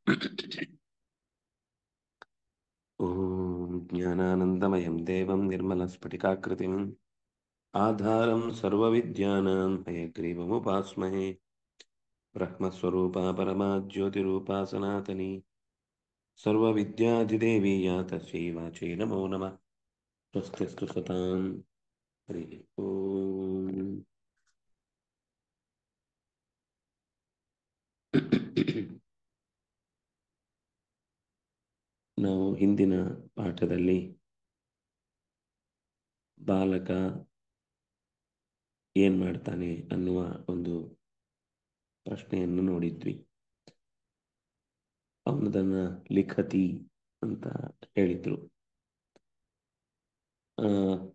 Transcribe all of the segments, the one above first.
ॐ ज्ञानानन्दमयं देवं निर्मलस्फटिकाकृतिम् आधारं सर्वविद्यानां हयग्रीवमुपास्महे ब्रह्मस्वरूपा परमा ज्योतिरूपा सनातनी सर्वविद्याधिदेवी या तस्यै वाचै नमो नमः स्वस्तिस्तु सतां हरिः ॐ ನಾವು ಹಿಂದಿನ ಪಾಠದಲ್ಲಿ ಬಾಲಕ ಏನ್ ಮಾಡ್ತಾನೆ ಅನ್ನುವ ಒಂದು ಪ್ರಶ್ನೆಯನ್ನು ನೋಡಿದ್ವಿ ಅವನದನ್ನ ಲಿಖತಿ ಅಂತ ಹೇಳಿದ್ರು ಆ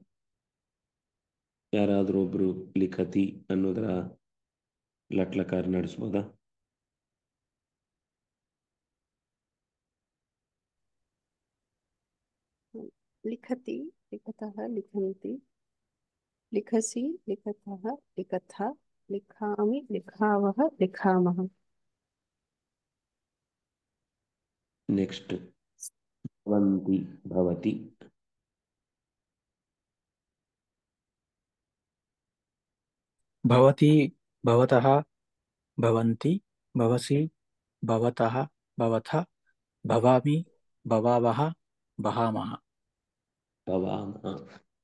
ಯಾರಾದ್ರೂ ಒಬ್ರು ಲಿಖತಿ ಅನ್ನೋದರ ಲಟ್ಲಕಾರ ನಡೆಸ್ಬೋದಾ लिखति लिखतः लिखन्ति लिखसि लिखतः लिखथ लिखामि लिखावः लिखामः ನೆಕ್ಸ್ಟ್ ಭವಂತಿ ಭವತಿ भवति भवतः भवन्ति भवसि भवतः भवथ भवामि भवावः भवामः ಭವಾಮಃ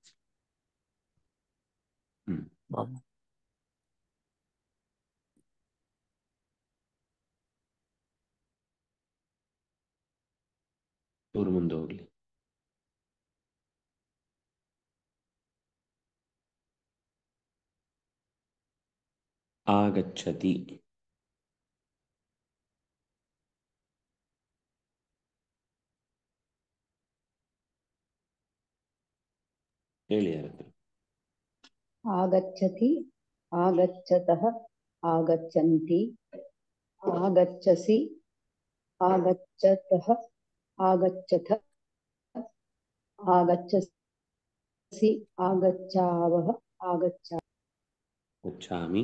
ಹ್ಮ್ भवामः। ಇವ್ರು ಮುಂದೆ ಹೋಗ್ಲಿ ಆಗಚ್ಚತಿ ಹೇಳಿ ಯಾರತ್ರ आगच्छति आगच्छतः आगच्छन्ति आगच्छसि आगच्छतः आगच्छथ आगच्छसि आगच्छावः आगच्छा गच्छामि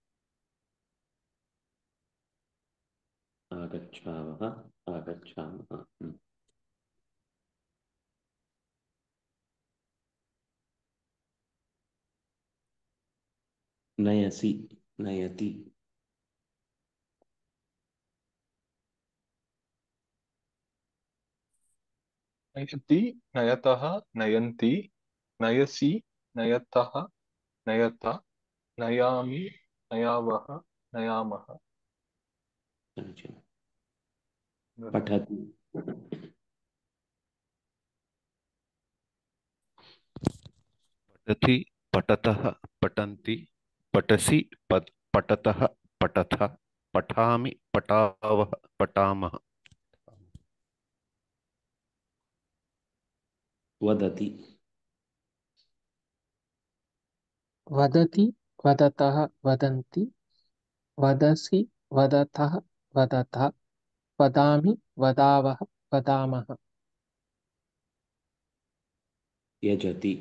आगच्छावः आगच्छामः हम्म। नयसि नयति नयति नयतः नयन्ति नयसि नयतः नयत नयामि नयावः नयामः समीचीनं पठति पठति पठतः पठन्ति पठसि पठ- पठतः पठथ पठामि पठावः पठामः वदति वदति वदतः वदन्ति वदसि वदतः वदथ वदामि वदावः वदामः यजति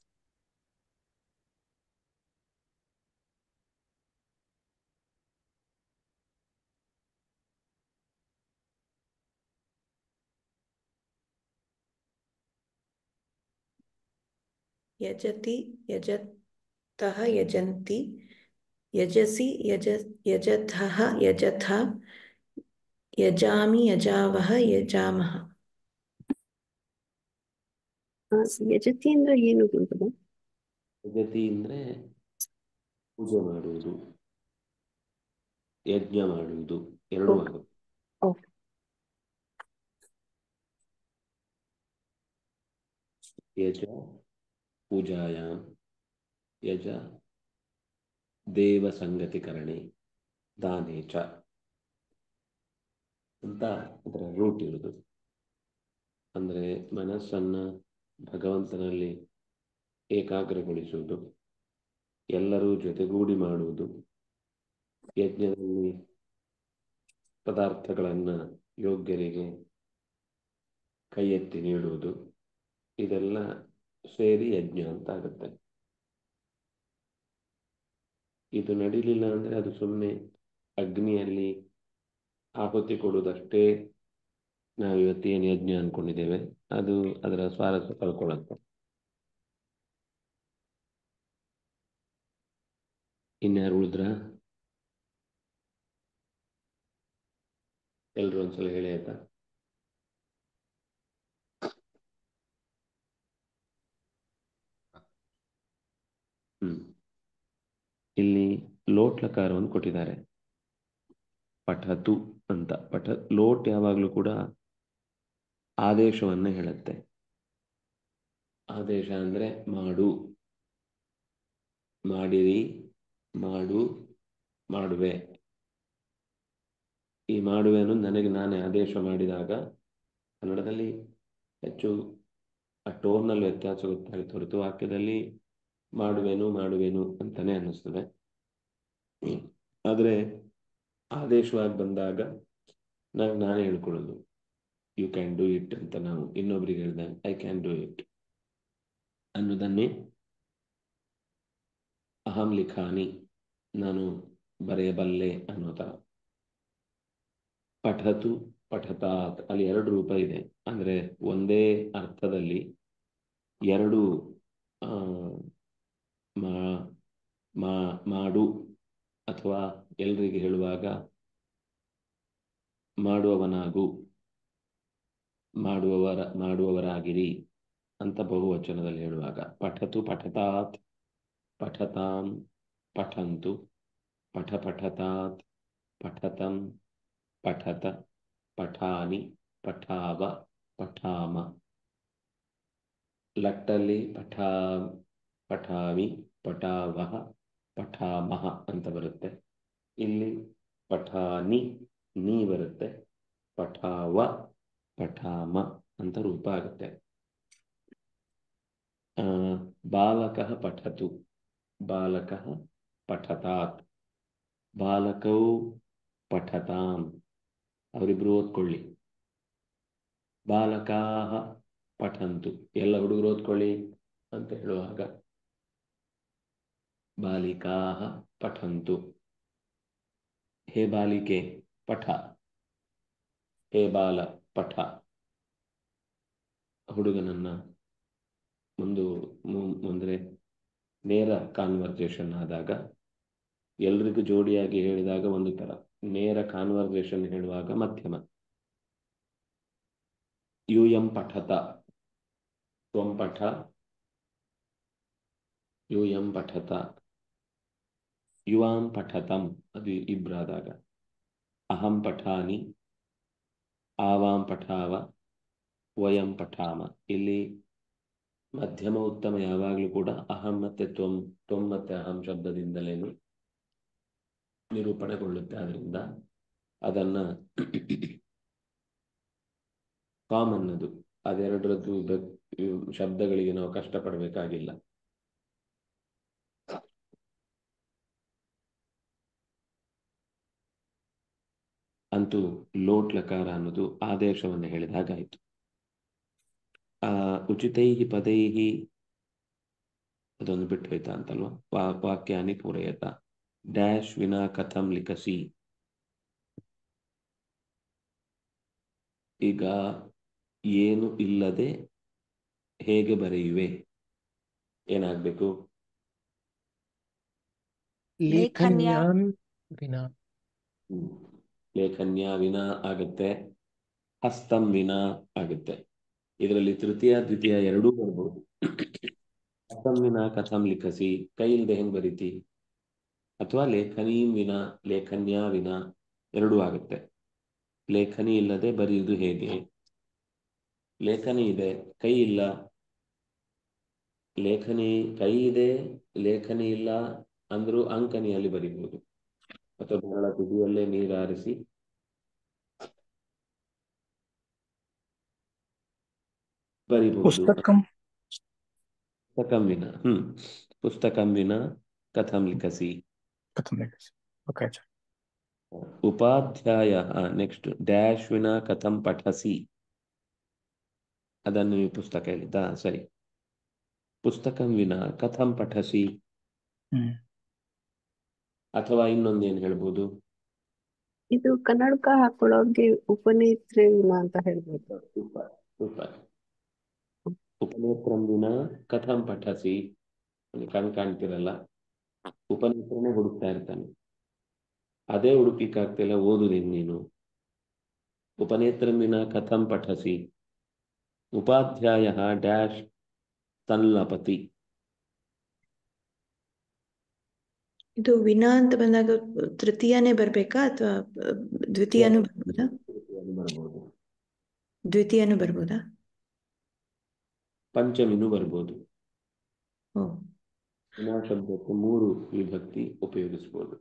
यजति यजतः यजन्ति यजसि यज यजथः यजथ यजामि यजावः यजामः ಆ, ಯಜತಿ ಅಂದ್ರೆ ಏನು ಗುರುಗಳೇ? ಯಜತಿ ಅಂದ್ರೆ ಪೂಜೆ ಮಾಡುವುದು ಯಜ್ಞ ಮಾಡುವುದು ಎರಡೂ ಓ. ಆಗುತ್ತೆ ಓ. ಯಜ ಪೂಜಾಯಾಂ ಯಜ ದೇವಸಂಗತಿಕರಣೆ ದಾನೆ ಚ ಅಂತ ಅದರ ರೂಟ್ ಇರುವುದು ಅಂದ್ರೆ ಮನಸ್ಸನ್ನ ಭಗವಂತನಲ್ಲಿ ಏಕಾಗ್ರಗೊಳಿಸುವುದು ಎಲ್ಲರೂ ಜೊತೆಗೂಡಿ ಮಾಡುವುದು ಯಜ್ಞದಲ್ಲಿ ಪದಾರ್ಥಗಳನ್ನು ಯೋಗ್ಯರಿಗೆ ಕೈ ಎತ್ತಿ ನೀಡುವುದು ಇದೆಲ್ಲ ಸೇರಿ ಯಜ್ಞ ಅಂತ ಆಗುತ್ತೆ ಇದು ನಡೀಲಿಲ್ಲ ಅಂದ್ರೆ ಅದು ಸುಮ್ಮನೆ ಅಗ್ನಿಯಲ್ಲಿ ಆಹುತಿ ಕೊಡುವುದಷ್ಟೇ ನಾವು ಇವತ್ತೇನು ಯಜ್ಞ ಅನ್ಕೊಂಡಿದ್ದೇವೆ ಅದು ಅದರ ಸ್ವಾರಸ್ಯ ಕಳ್ಕೊಳ್ಳುತ್ತೆ ಇನ್ಯಾರು ಉಳಿದ್ರ ಎಲ್ರು ಒಂದ್ಸಲ ಹೇಳಿ ಆಯ್ತಾ ಹ್ಮ್ ಇಲ್ಲಿ ಲೋಟ್ಲಕಾರವನ್ನು ಕೊಟ್ಟಿದ್ದಾರೆ ಪಠತು ಅಂತ ಪಠ ಲೋಟ್ ಯಾವಾಗಲೂ ಕೂಡ ಆದೇಶವನ್ನ ಹೇಳುತ್ತೆ ಆದೇಶ ಅಂದ್ರೆ ಮಾಡು ಮಾಡಿರಿ ಮಾಡು ಮಾಡುವೆ ಈ ಮಾಡುವೆ ಅನ್ನೋದು ನನಗೆ ನಾನೇ ಆದೇಶ ಮಾಡಿದಾಗ ಕನ್ನಡದಲ್ಲಿ ಹೆಚ್ಚು ಆ ಟೋನಲ್ಲಿ ವ್ಯತ್ಯಾಸ ಗೊತ್ತಾಗುತ್ತೆ ಹೊರತು ವಾಕ್ಯದಲ್ಲಿ ಮಾಡುವೆನು ಮಾಡುವೆನು ಅಂತಾನೆ ಅನ್ನಿಸ್ತದೆ ಆದರೆ ಆದೇಶವಾಗಿ ಬಂದಾಗ ನಾನು ನಾನೇ ಹೇಳ್ಕೊಳ್ಳೋದು ಯು ಕ್ಯಾನ್ ಡೂ ಇಟ್ ಅಂತ ನಾವು ಇನ್ನೊಬ್ರಿಗೆ ಹೇಳಿದಾಗ ಐ ಕ್ಯಾನ್ ಡೂ ಇಟ್ ಅನ್ನೋದನ್ನೇ ಅಹಂ ಲಿಖಾನಿ ನಾನು ಬರೆಯಬಲ್ಲೆ ಅನ್ನೋ ಥರ ಪಠತು ಪಠತಾತ್ ಅಲ್ಲಿ ಎರಡು ರೂಪ ಇದೆ ಅಂದರೆ ಒಂದೇ ಅರ್ಥದಲ್ಲಿ ಎರಡು ಆ, ಮಾ ಮಾ- ಮಾಡು ಅಥವಾ ಎಲ್ರಿಗೆ ಹೇಳುವಾಗ ಮಾಡುವವನಾಗು ಮಾಡುವವರ ಮಾಡುವವರಾಗಿರಿ ಅಂತ ಬಹುವಚನದಲ್ಲಿ ಹೇಳುವಾಗ ಪಠತು ಪಠತಾತ್ ಪಠತಾಂ ಪಠಂತು ಪಠ ಪಠತಾತ್ ಪಠತಂ ಪಠತ ಪಠಾನಿ ಪಠಾವ ಪಠಾಮ ಲಟ್ಟಲ್ಲಿ ಪಠಾ ಪಠಾಮಿ ಪಠಾವಹ ಪಠಾಮಹ ಅಂತ ಬರುತ್ತೆ ಇಲ್ಲಿ ಪಠಾನಿ ನೀ ಬರುತ್ತೆ ಪಠಾವ ಪಠಾಮ ಅಂತ ರೂಪ ಆಗುತ್ತೆ ಆ, ಬಾಲಕಃ ಪಠತು ಬಾಲಕಃ ಪಠತಾತ್ ಬಾಲಕೌ ಪಠತಾಂ ಅವರಿಬ್ರು ಓದ್ಕೊಳ್ಳಿ ಬಾಲಕಾಹ ಪಠಂತು ಎಲ್ಲ ಹುಡುಗರು ಓದ್ಕೊಳ್ಳಿ ಅಂತ ಹೇಳುವಾಗ ಬಾಲಿಕಾಹ ಪಠಂತು ಹೇ ಬಾಲಿಕೆ ಪಠ ಹೇ ಬಾಲ ಪಠ ಹುಡುಗನನ್ನ ಒಂದು ಮು- ಮುಂದ್ರೆ ನೇರ ಕಾನ್ವರ್ಸೇಷನ್ ಆದಾಗ ಎಲ್ರಿಗೂ ಜೋಡಿಯಾಗಿ ಹೇಳಿದಾಗ ಒಂದು ತರ ನೇರ ಕಾನ್ವರ್ಸೇಷನ್ ಹೇಳುವಾಗ ಮಧ್ಯಮ ಯು ಎಂ ಪಠತ ತ್ವಂ ಪಠ ಯು ಎಂ ಪಠತ ಯುವಾಂ ಪಠತಂ ಅದು ಇಬ್ರಾದಾಗ ಅಹಂ ಪಠಾನಿ ಆವಾಂ ಪಠಾವ ವಯಂ ಪಠಾಮ ಇಲ್ಲಿ ಮಧ್ಯಮ ಉತ್ತಮ ಯಾವಾಗಲೂ ಕೂಡ ಅಹಂ ಮತ್ತೆ ತ್ವಂ ತ್ವಂ ಮತ್ತೆ ಅಹಂ ಶಬ್ದದಿಂದಲೇನು ನಿರೂಪಣೆಗೊಳ್ಳುತ್ತೆ ಅದರಿಂದ ಅದನ್ನ ಕಾಮನ್ ಅದು ಅದೆರಡರದ್ದು ಬ- ಇವ್ ಶಬ್ದಗಳಿಗೆ ನಾವು ಕಷ್ಟಪಡಬೇಕಾಗಿಲ್ಲ ಅಂತೂ ಲೋಟ್ ಲಕಾರ ಅನ್ನೋದು ಆದೇಶವನ್ನು ಹೇಳಿದ ಹಾಗಾಯಿತು ಆ ಉಚಿತೈಹಿ ಪದೈಹಿ ಅದೊಂದು ಬಿಟ್ಟು ಹೋಯ್ತಾ ಅಂತಲ್ವಾ ವಾ ವಾಕ್ಯಾನಿ ಪೂರಯತ ಡ್ಯಾಶ್ ವಿನಾ ಕಥಂ ಲಿಖಸಿ ಈಗ ಏನು ಇಲ್ಲದೆ ಹೇಗೆ ಬರೆಯುವೆ ಏನಾಗಬೇಕು ಲೇಖನ್ಯಾಂ ವಿನಾ ಲೇಖನ್ಯ ವಿನಾ ಆಗುತ್ತೆ ಹಸ್ತಂ ವಿನಾ ಆಗುತ್ತೆ ಇದರಲ್ಲಿ ತೃತೀಯ ದ್ವಿತೀಯ ಎರಡೂ ಬರ್ಬೋದು ಹಸ್ತಂ ವಿನಾ ಕಥಂ ಲಿಖಸಿ ಕೈ ಇಲ್ಲದೆ ಹೆಂಗ್ ಬರೀತಿ ಅಥವಾ ಲೇಖನೀ ವಿನಾ ಲೇಖನ್ಯ ವಿನಾ ಎರಡೂ ಆಗುತ್ತೆ ಲೇಖನಿ ಇಲ್ಲದೆ ಬರೆಯುವುದು ಹೇಗೆ ಲೇಖನಿ ಇದೆ ಕೈ ಇಲ್ಲ ಲೇಖನಿ ಕೈ ಇದೆ ಲೇಖನಿ ಇಲ್ಲ ಅಂದ್ರೂ ಅಂಕನಿಯಲ್ಲಿ ಬರಿಬಹುದು ಅಥವಾ ಬೆರಳ ತುದಿಯಲ್ಲೇ ನೀರಾರಿಸಿ ಬರಿಬಹುದು पुस्तकं ಪುಸ್ತಕಂ ವಿನ ಹ್ಮ್ ಪುಸ್ತಕಂ ವಿನ ಕಥಂ ಲಿಖಸಿ कथं लिखसि ओके आचार्य ಉಪಾಧ್ಯಾಯ ನೆಕ್ಸ್ಟ್ ಡ್ಯಾಶ್ ವಿನ ಕಥಂ ಪಠಸಿ ಅದನ್ನು ನೀವು ಪುಸ್ತಕ ಹೇಳಿದ್ದ ಸರಿ ಪುಸ್ತಕಂ ವಿನ ಕಥಂ ಪಠಸಿ ಹ್ಮ್ ಅಥವಾ ಇನ್ನೊಂದೇನು ಹೇಳ್ಬೋದು ಇದು ಕನ್ನಡಕ ಹಾಕೊಳ್ಳೋಕೆ ಉಪನೇತ್ರೆ ವಿನ ಅಂತ ಹೇಳ್ಬೋದು ಸೂಪರ್ ಸೂಪರ್ ಉಪನೇತ್ರಂ ವಿನ ಕಥಂ ಪಠಸಿ ಕಣ್ ಕಾಣ್ತಿರಲ್ಲ ಉಪನೇತ್ರನೇ ಹುಡುಕ್ತಾ ಇರ್ತಾನೆ ಅದೇ ಹುಡುಕ್ಲಿಕ್ಕಾಗ್ತಿಲ್ಲ ಓದುದು ನೀನು ಉಪನೇತ್ರಂ ವಿನ ಕಥಂ ಪಠಸಿ ಉಪಾಧ್ಯಾಯ ಡ್ಯಾಶ್ ತಲ್ಲಪತಿ ಇದು ವಿನಾ ಅಂತ ಬಂದಾಗ ತೃತೀಯನೇ ಬರ್ಬೇಕಾ ಅಥವಾ ದ್ವಿತೀಯನೂ ಬರ್ಬೋದಾ ಬರ್ಬೋದು ದ್ವಿತೀಯನೂ ಬರ್ಬೋದಾ ಪಂಚಮಿನೂ ಬರ್ಬೋದು ಓ ವಿನಾ ಶಬ್ದಕ್ಕೆ ಮೂರು ವಿಭಕ್ತಿ ಉಪಯೋಗಿಸ್ಬೋದು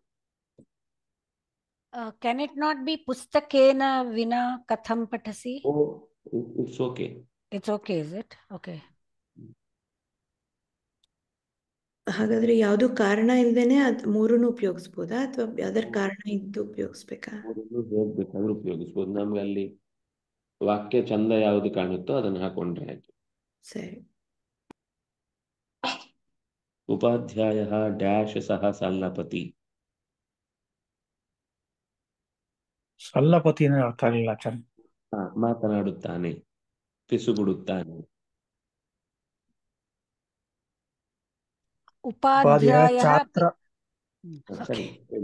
Uh, can it not be pustakena vina katham patasi? Oh it's okay It's okay, is it? Okay. ಹಾಗಾದ್ರೆ ಯಾವುದು ಕಾರಣ ಇಲ್ದೇನೆ ಅದ್ ಮೂರನ್ನು ಉಪಯೋಗಿಸ್ಬೋದಾ ಅಥವಾ ಯಾವ್ದಾರ ಕಾರಣ ಇದ್ದು ಉಪಯೋಗಿಸ್ಬೇಕಾ ಮೂರನ್ನು ಹೇಗ್ ಬೇಕಾದ್ರೂ ಉಪಯೋಗಿಸ್ಬೋದು ನಮ್ಗೆ ಅಲ್ಲಿ ವಾಕ್ಯ ಚಂದ ಯಾವುದು ಕಾಣುತ್ತೋ ಅದನ್ನು ಹಾಕೊಂಡ್ರೆ ಆಯ್ತು ಸರಿ ಉಪಾಧ್ಯಾಯ ಡ್ಯಾಶ್ ಸಹ ಸಲ್ಲಪತಿ ಸಲ್ಲಪತಿ ಅಂದ್ರೆ ಅರ್ಥ ಆಗಲಿಲ್ಲ ಆಚಾರ್ಯ ಹಾ, ಮಾತನಾಡುತ್ತಾನೆ ಪಿಸುಗುಡುತ್ತಾನೆ ಉಪಾಧ್ಯಾಯ Upadhyayah ಛಾತ್ರ Hmm, ಹಾ, okay. ಸರಿ ಹೇಳಿ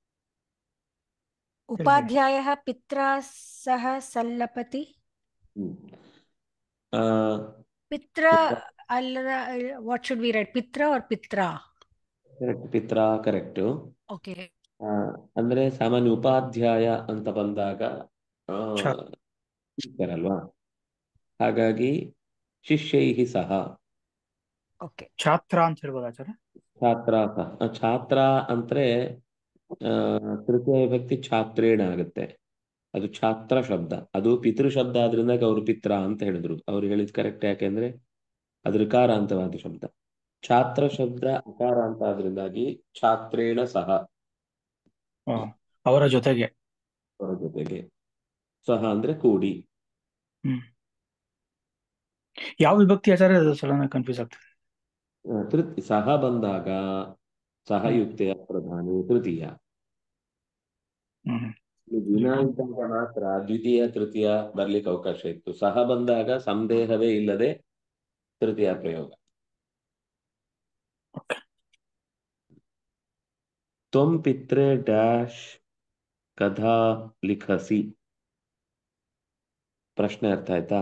Upadhyayah pitra saha sallapati. ಹ್ಮ್ ಆ, Pitra, Pitra. allada, what should we write? Pitra or pitra? correct, ಪಿತ್ರ ಕರೆಕ್ಟ್ Okay. ಅಂದ್ರೆ ಸಾಮಾನ್ಯ ಉಪಾಧ್ಯಾಯ ಅಂತ ಬಂದಾಗ ಆ, ಛ- teacher ಅಲ್ವಾ ಹಾಗಾಗಿ ಶಿಷ್ಯೈಹಿ ಸಹ Okay. ಛಾತ್ರ ಅಂತ ಹೇಳ್ಬೋದು ಆಚಾರ್ಯ ಛಾತ್ರ ಸಹ ಆ, ಛಾತ್ರ ಅಂದ್ರೆ ಆ, ತೃತೀಯ ವಿಭಕ್ತಿ ಛಾತ್ರೇಣ ಆಗುತ್ತೆ ಅದು ಛಾತ್ರ ಶಬ್ದ ಅದು ಪಿತೃ ಶಬ್ದ ಆದ್ರಿಂದ ಅವರು ಪಿತ್ರ ಅಂತ ಹೇಳಿದ್ರು ಅವ್ರು ಹೇಳಿದ್ ಕರೆಕ್ಟ್ ಯಾಕೆಂದ್ರೆ ಅದು ಋಕಾರಾಂತವಾದ ಶಬ್ದ ಛಾತ್ರ ಶಬ್ದ ಅಕಾರಾಂತ ಆದ್ರಿಂದಾಗಿ ಛಾತ್ರೇಣ ಸಹ ಆ, ಅವರ ಜೊತೆಗೆ ಅವರ ಜೊತೆಗೆ ಸಹ ಅಂದ್ರೆ ಕೂಡಿ ಹ್ಮ್ ಯಾವ ವಿಭಕ್ತಿ ಆಚಾರ್ಯ ಅದು ಸಡನ್ ಕನ್ಫ್ಯೂಸ್ ಆಗ್ತದೆ ಆ, ತೃ- ಸಹ ಬಂದಾಗ ಸಹ ಹ್ಮ್ ಯುಕ್ತೆಯ ಪ್ರಧಾನಿ ತೃತೀಯ ಹ್ಮ್ ಇಲ್ಲಿ ವಿನ ಇದ್ದಾಗ ಮಾತ್ರ ದ್ವಿತೀಯ ತೃತೀಯ ಬರ್ಲಿಕ್ಕೆ ಅವಕಾಶ ಇತ್ತು ಸಹ ಬಂದಾಗ ಸಂದೇಹವೇ ಇಲ್ಲದೆ ತೃತೀಯ ಪ್ರಯೋಗ ಓಕೆ ತ್ವಂ ಪಿತ್ರೆ ಡ್ಯಾಶ್ ಕಥಾ ಲಿಖಸಿ ಪ್ರಶ್ನೆ ಅರ್ಥ ಆಯ್ತಾ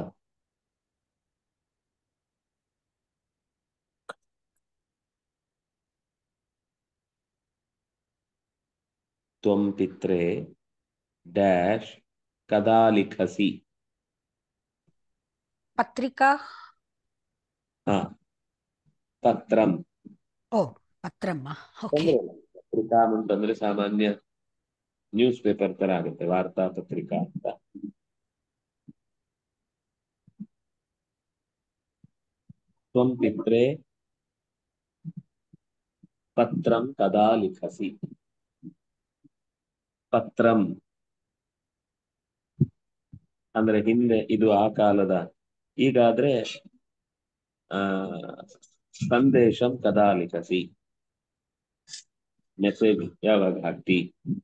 ತ್ವಂ ಪಿತ್ರೆ ಡ್ಯಾಶ್ ಕದಾ ಲಿಖಸಿ Patrika. ಹಾ ಪತ್ರಂ Oh, patram. ah, Okay. ತೊಂದ್ರೆ ಇಲ್ಲ ಪತ್ರಿಕಾ ಅಂತಂದ್ರೆ ಸಾಮಾನ್ಯ ನ್ಯೂಸ್ ಪೇಪರ್ ತರ ಆಗುತ್ತೆ ವಾರ್ತಾ ಪತ್ರಿಕಾ ಅಂತ ತ್ವಂ ಪಿತ್ರೆ ಪತ್ರಂ ಕದಾ ಲಿಖಸಿ ಪತ್ರಂ ಅಂದ್ರೆ ಹಿಂದೆ ಇದು ಆ ಕಾಲದ ಈಗಾದ್ರೆ ಆ ಸಂದೇಶಂ ಕದಾ ಲಿಖಸಿ ಮೆಸೇಜ್ ಯಾವಾಗ ಹಾಕ್ತಿ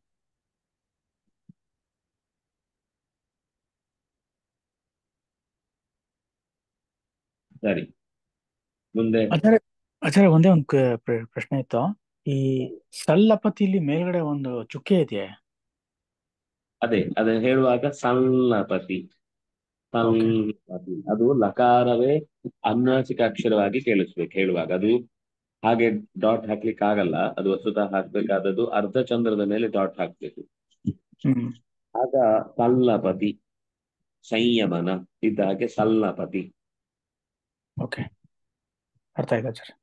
ಸರಿ ಮುಂದೆ ಆಚಾರ್ಯ ಆಚಾರ್ಯ ಒಂದೇ ಒಂದು ಕ- ಪ್ರ- ಪ್ರಶ್ನೆ ಇತ್ತು ಈ ಸಲ್ಲಪತಿಲಿ ಮೇಲ್ಗಡೆ ಒಂದು ಚುಕ್ಕೆ ಇದೆಯೇ ಅದೇ ಅದನ್ನ ಹೇಳುವಾಗ ಸಲ್ಲಪತಿ ಓಕೆ ಸಲ್ಲಪತಿ ಅದು ಲಕಾರವೇ ಅನುನಾಸಿಕ ಅಕ್ಷರವಾಗಿ ಕೇಳಿಸ್ಬೇಕು ಹೇಳುವಾಗ ಅದು ಹಾಗೆ ಡಾಟ್ ಹಾಕ್ಲಿಕ್ಕೆ ಆಗಲ್ಲ ಅದು ವಸ್ತುತಃ ಹಾಕ್ಬೇಕಾದದ್ದು ಅರ್ಧ ಚಂದ್ರದ ಮೇಲೆ ಡಾಟ್ ಹಾಕ್ಬೇಕು ಹ್ಮ್ ಆಗ ಸಲ್ಲಪತಿ ಸಂಯಮನ ಇದ್ದ ಹಾಗೆ ಸಲ್ಲಪತಿ ಓಕೆ ಅರ್ಥ ಆಯ್ತು ಆಚಾರ್ಯ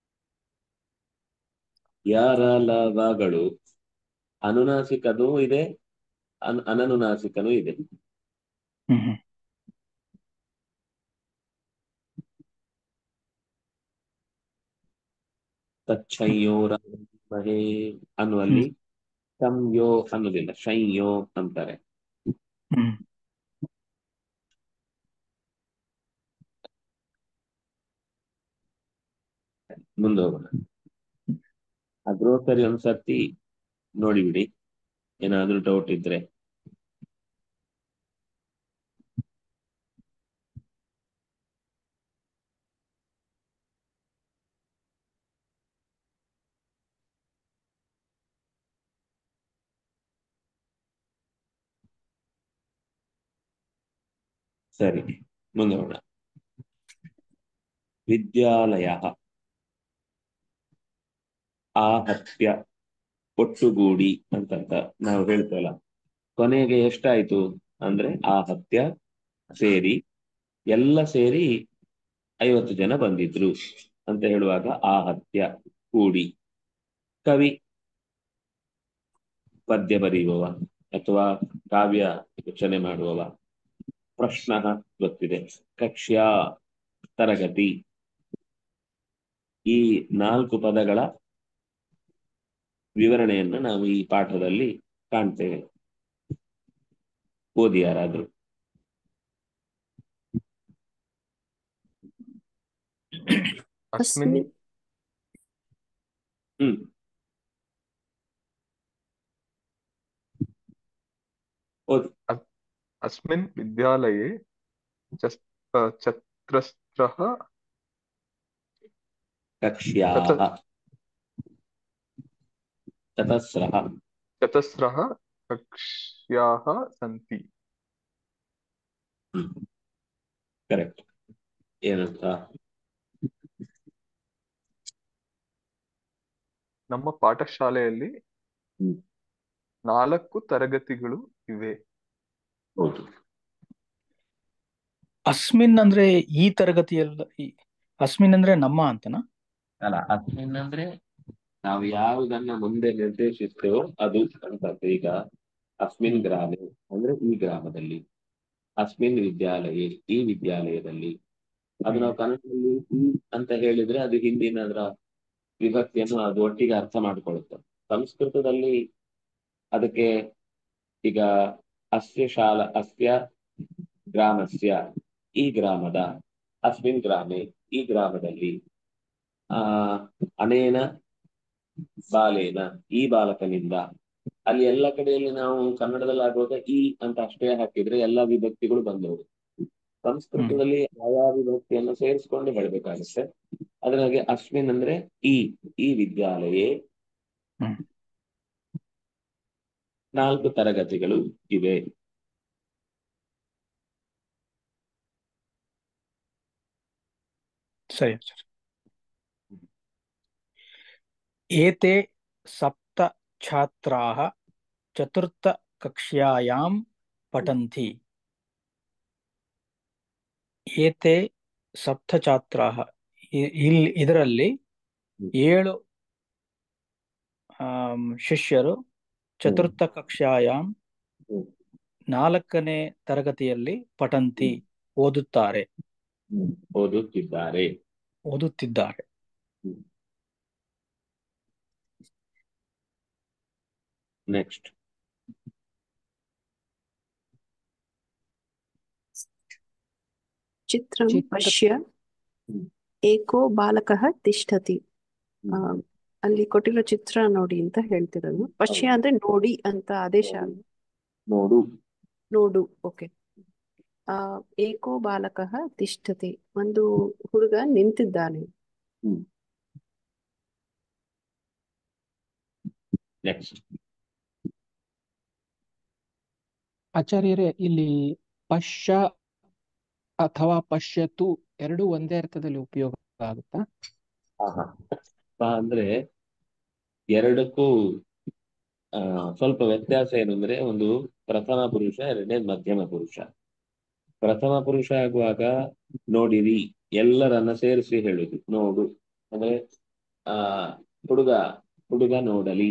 ಯಾರಲವಗಳು ಅನುನಾಸಿಕನೂ ಇದೆ ಅನ್ ಅನನುನಾಸಿಕನೂ ಇದೆ ಹ್ಮ್ ಹ್ಮ್ ತಚ್ಛಂಯೋರ ಮಹೇ ಅನ್ನುವಲ್ಲಿ ಸಂಯೋ ಅನ್ನೋದಿಲ್ಲ ಶಂಯೋ ಅಂತಾರೆ ಹ್ಮ್ ಮುಂದೆ ಹೋಗೋಣ ಆ ಗ್ರೋಸರಿ ಒಂದ್ಸರ್ತಿ ನೋಡಿಬಿಡಿ ಏನಾದ್ರೂ ಡೌಟ್ ಇದ್ರೆ ಸರಿ ಮುಂದೆ ಹೋಗೋಣ ವಿದ್ಯಾಲಯ ಆಹತ್ಯ ಒಟ್ಟುಗೂಡಿ ಅಂತಂತ ನಾವು ಹೇಳ್ತೇವಲ್ಲ ಕೊನೆಗೆ ಎಷ್ಟಾಯ್ತು ಅಂದ್ರೆ ಆಹತ್ಯ ಸೇರಿ ಎಲ್ಲ ಸೇರಿ ಐವತ್ತು ಜನ ಬಂದಿದ್ರು ಅಂತ ಹೇಳುವಾಗ ಆಹತ್ಯ ಕೂಡಿ ಕವಿ ಪದ್ಯ ಬರೆಯುವವ ಅಥವಾ ಕಾವ್ಯ ರಚನೆ ಮಾಡುವವ ಪ್ರಶ್ನ ಗೊತ್ತಿದೆ ಕಕ್ಷ್ಯ ತರಗತಿ ಈ ನಾಲ್ಕು ಪದಗಳ ವಿವರಣೆಯನ್ನ ನಾವು ಈ ಪಾಠದಲ್ಲಿ ಕಾಣ್ತೇವೆ ಓದಿ ಯಾರಾದ್ರು अस्मिन् ಹ್ಮ್ ಓದಿ अस्मिन् विद्यालये चस् चत्रस्रः कक्ष्याः चतस्रः चतस्रः कक्ष्याः सन्ति ಕರೆಕ್ಟ್ ಏನಂತ ನಮ್ಮ ಪಾಠಶಾಲೆಯಲ್ಲಿ ಹ್ಮ್. ನಾಲ್ಕು ತರಗತಿಗಳು ಇವೆ ಹೌದು ಅಸ್ಮಿನ್ ಅಂದ್ರೆ ಈ ತರಗತಿಯಲ್ಲ ಈ- ಅಸ್ಮಿನ್ ಅಂದ್ರೆ ನಮ್ಮ ಅಂತನಾ ಅಲ್ಲ ಅಸ್ಮಿನ್ ಅಂದ್ರೆ ನಾವು ಯಾವುದನ್ನ ಮುಂದೆ ನಿರ್ದೇಶಿಸ್ತೇವೋ ಅದು ಅಂತ ಈಗ ಅಸ್ಮಿನ್ ಗ್ರಾಮೆ ಅಂದ್ರೆ ಈ ಗ್ರಾಮದಲ್ಲಿ ಅಸ್ಮಿನ್ ವಿದ್ಯಾಲಯ ಈ ವಿದ್ಯಾಲಯದಲ್ಲಿ ಅದು ನಾವು ಕನ್ನಡದಲ್ಲಿ ಈ ಅಂತ ಹೇಳಿದ್ರೆ ಅದು ಹಿಂದಿನ ಅದರ ವಿಭಕ್ತಿಯನ್ನು ಅದು ಒಟ್ಟಿಗೆ ಅರ್ಥ ಮಾಡಿಕೊಳ್ಳುತ್ತೆ ಸಂಸ್ಕೃತದಲ್ಲಿ ಅದಕ್ಕೆ ಈಗ ಅಸ್ಯ ಶಾಲ ಅಸ್ಯ ಗ್ರಾಮಸ್ಯ ಈ ಗ್ರಾಮದ ಅಸ್ಮಿನ್ ಗ್ರಾಮೆ ಈ ಗ್ರಾಮದಲ್ಲಿ ಆ ಅನೇನ ಬಾಲೇನ ಈ ಬಾಲಕನಿಂದ ಅಲ್ಲಿ ಎಲ್ಲ ಕಡೆಯಲ್ಲಿ ನಾವು ಕನ್ನಡದಲ್ಲಿ ಆಗುವಾಗ ಈ ಅಂತ ಅಷ್ಟೇ ಹಾಕಿದ್ರೆ ಎಲ್ಲಾ ವಿಭಕ್ತಿಗಳು ಬಂದವು ಸಂಸ್ಕೃತದಲ್ಲಿ ಆಯಾ ವಿಭಕ್ತಿಯನ್ನು ಸೇರಿಸ್ಕೊಂಡು ಹೇಳ್ಬೇಕಾಗುತ್ತೆ ಅದ್ರಾಗೆ ಅಶ್ವಿನ್ ಅಂದ್ರೆ ಈ ಈ ವಿದ್ಯಾಲಯೇ ಹ್ಮ್. ನಾಲ್ಕು ತರಗತಿಗಳು ಇವೆ ಸರಿ ಸರಿ ಏತೆ ಸಪ್ತ ಛಾತ್ರಾः ಚತುರ್ಥಕಕ್ಷ್ಯಾಯಾं ಪಠन्ति ಏತೆ ಸಪ್ತ ಛಾತ್ರಾः ಇ- ಇಲ್ಲಿ ಇದರಲ್ಲಿ ಏಳು ಆಮ್, ಶಿಷ್ಯರು ಚತುರ್ಥ ಕಕ್ಷಾಯಾಂ ಹ್ಮ್. ನಾಲ್ಕನೇ ತರಗತಿಯಲ್ಲಿ ಪಠಂತಿ ಓದುತ್ತಾರೆ ಓದುತ್ತಿದ್ದಾರೆ ಓದುತ್ತಿದ್ದಾರೆ ನೆಕ್ಸ್ಟ್ चित्रं चित्र- पश्य ಹ್ಮ್. ಏಕೋ ಬಾಲಕಃ ತಿಷ್ಠತಿ ಆ, ಅಲ್ಲಿ ಕೊಟ್ಟಿರೋ ಚಿತ್ರ ನೋಡಿ ಅಂತ ಹೇಳ್ತಿರೋದು ಪಶ್ಯ ಅಂದ್ರೆ ನೋಡಿ ಅಂತ ಆದೇಶ ಅಲ್ಲ. ನೋಡು ನೋಡು ಓಕೆ ಆ ಏಕೋ ಬಾಲಕಃ ತಿಷ್ಠತಿ ಒಂದು ಹುಡುಗ ನಿಂತಿದ್ದಾನೆ ನೆಕ್ಸ್ಟ್ ಆಚಾರ್ಯರೇ ಇಲ್ಲಿ ಪಶ್ಯ ಅಥವಾ ಪಶ್ಯತು ಎರಡೂ ಒಂದೇ ಅರ್ಥದಲ್ಲಿ ಉಪಯೋಗ ಆಗುತ್ತಾ ಆಹಾ. ಪ ಅಂದ್ರೆ ಎರಡಕ್ಕೂ ಆ ಸ್ವಲ್ಪ ವ್ಯತ್ಯಾಸ ಏನು ಅಂದ್ರೆ ಒಂದು ಪ್ರಥಮ ಪುರುಷ ಎರಡನೇದು ಮಧ್ಯಮ ಪುರುಷ ಪ್ರಥಮ ಪುರುಷ ಆಗುವಾಗ ನೋಡಿರಿ ಎಲ್ಲರನ್ನ ಸೇರಿಸಿ ಹೇಳುದು ನೋಡು ಅಂದ್ರೆ ಆ ಹುಡುಗ ಹುಡುಗ ನೋಡಲಿ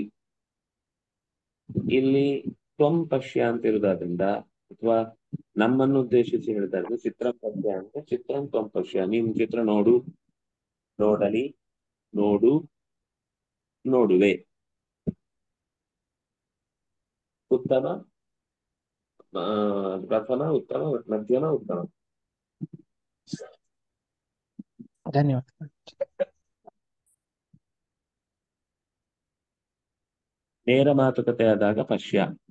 ಇಲ್ಲಿ ತ್ವಂ ಪಶ್ಯ ಅಂತ ಇರುವುದಾದ್ರಿಂದ ಅಥವಾ ನಮ್ಮನ್ನು ಉದ್ದೇಶಿಸಿ ಹೇಳಿದಾಗ ಚಿತ್ರಂ ಪಶ್ಯ ಅಂದ್ರೆ ಚಿತ್ರಂ ತ್ವಂ ಪಶ್ಯ ನೀನ್ ಚಿತ್ರ ನೋಡು ನೋಡಲಿ ನೋಡು ನೋಡುವೆ ಉತ್ತಮ ಆ, ಪ್ರಥಮ ಉತ್ತಮ ಮಧ್ಯಮ ಉತ್ತಮ ಧನ್ಯವಾದ ನೇರ ಮಾತುಕತೆ ಆದಾಗ ಪಶ್ಯ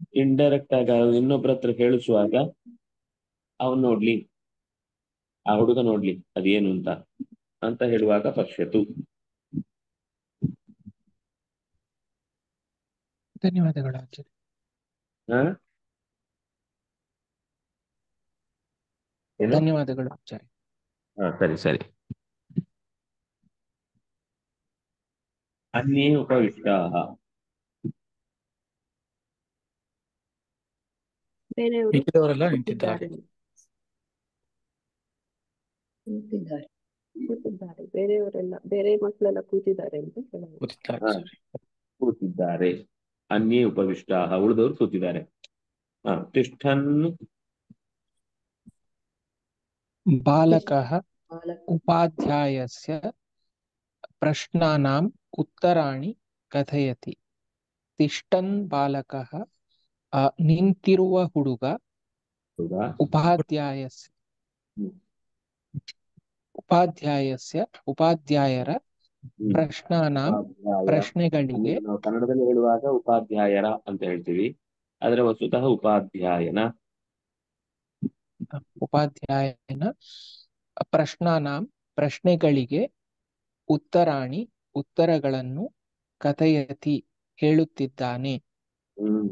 ಇಂಡೈರೆಕ್ಟ್ ಆಗಿ ಅವ್ನು ಇನ್ನೊಬ್ರ ಹತ್ರ ಹೇಳಿಸುವಾಗ ಅವನ್ ನೋಡ್ಲಿ ಆ ಹುಡುಗ ನೋಡ್ಲಿ ಅದೇನು ಅಂತ ಅಂತ ಹೇಳುವಾಗ ಪಶ್ಯತು ಧನ್ಯವಾದಗಳು ಆಚಾರ್ಯ ಹ ಏನು ಧನ್ಯವಾದಗಳು ಆಚಾರ್ಯ ಹಾ ಸರಿ ಸರಿ ಅನ್ಯೇ ಉಪವಿಷ್ಟಾಹ ಬೇರೆಯವರು ಮಿಕ್ಕಿದವರೆಲ್ಲ ಕೂತಿದ್ದಾರೆ ನಿಂತಿದ್ದಾರೆ ಕೂತಿದ್ದಾರೆ ಕೂತಿದ್ದಾರೆ ಬೇರೆಯವರೆಲ್ಲ ಬೇರೆ ಮಕ್ಕಳೆಲ್ಲ ಕೂತಿದ್ದಾರೆ ಅಂತ ಹೇಳೋದು ಕೂತಿದ್ದಾರೆ ಹಾ ಸರಿ ಕೂತಿದ್ದಾರೆ ಅನ್ಯೇ ಉಪವಿಷ್ಟಾಹ ಉಳಿದವರು ಕೂತಿದ್ದಾರೆ ಹಾ ತಿಷ್ಠನ್ ಬಾಲಕಃ ಬಾಲಕ ಉಪಾಧ್ಯಾಯಸ್ಯ ಪ್ರಶ್ನಾನಾಂ ಉತ್ತರಾಣಿ ಕಥಯತಿ ತಿಷ್ಟನ್ ಬಾಲಕಃ ಆ, ನಿಂತಿರುವ ಹುಡುಗ ಹೌದಾ ಉಪಾಧ್ಯಾಯಸ್ಯ ಹ್ಮ್. ಉಪಾಧ್ಯಾಯಸ್ಯ ಉಪಾಧ್ಯಾಯರ ಹ್ಮ್. ಪ್ರಶ್ನಾನಾಂ ಉಪಾಧ್ಯಾಯ ಪ್ರಶ್ನೆಗಳಿಗೆ ಅಂದ್ರೆ ನಾವು ಕನ್ನಡದಲ್ಲಿ ಹೇಳುವಾಗ ಉಪಾಧ್ಯಾಯರ ಅಂತ ಹೇಳ್ತೀವಿ ಆದ್ರೆ ವಸ್ತುತಃ ಉಪಾಧ್ಯಾಯನ ಉಪಾಧ್ಯಾಯನ ಪ್ರಶ್ನಾನಾಂ ಪ್ರಶ್ನೆಗಳಿಗೆ ಉತ್ತರಾಣಿ ಉತ್ತರಗಳನ್ನು ಕಥಯತಿ ಹೇಳುತ್ತಿದ್ದಾನೆ ಹ್ಮ್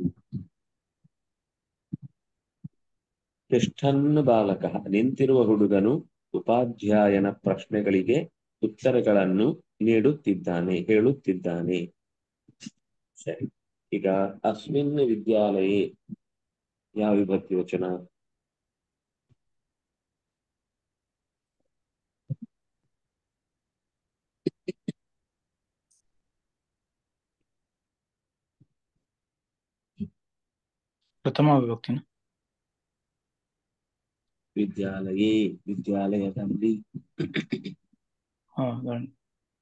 ತಿಷ್ಠನ್ ಬಾಲಕ ನಿಂತಿರುವ ಹುಡುಗನು ಉಪಾಧ್ಯಾಯನ ಪ್ರಶ್ನೆಗಳಿಗೆ ಉತ್ತರಗಳನ್ನು ನೀಡುತ್ತಿದ್ದಾನೆ ಹೇಳುತ್ತಿದ್ದಾನೆ ಸರಿ ಈಗ ಅಸ್ಮಿನ್ ವಿದ್ಯಾಲಯೇ ಯಾವ ವಿಭಕ್ತಿ ವಚನ ಪ್ರಥಮ ವಿಭಕ್ತಿನ ವಿದ್ಯಾಲಯೇ ವಿದ್ಯಾಲಯದಲ್ಲಿ ಹಾ ಗಣ-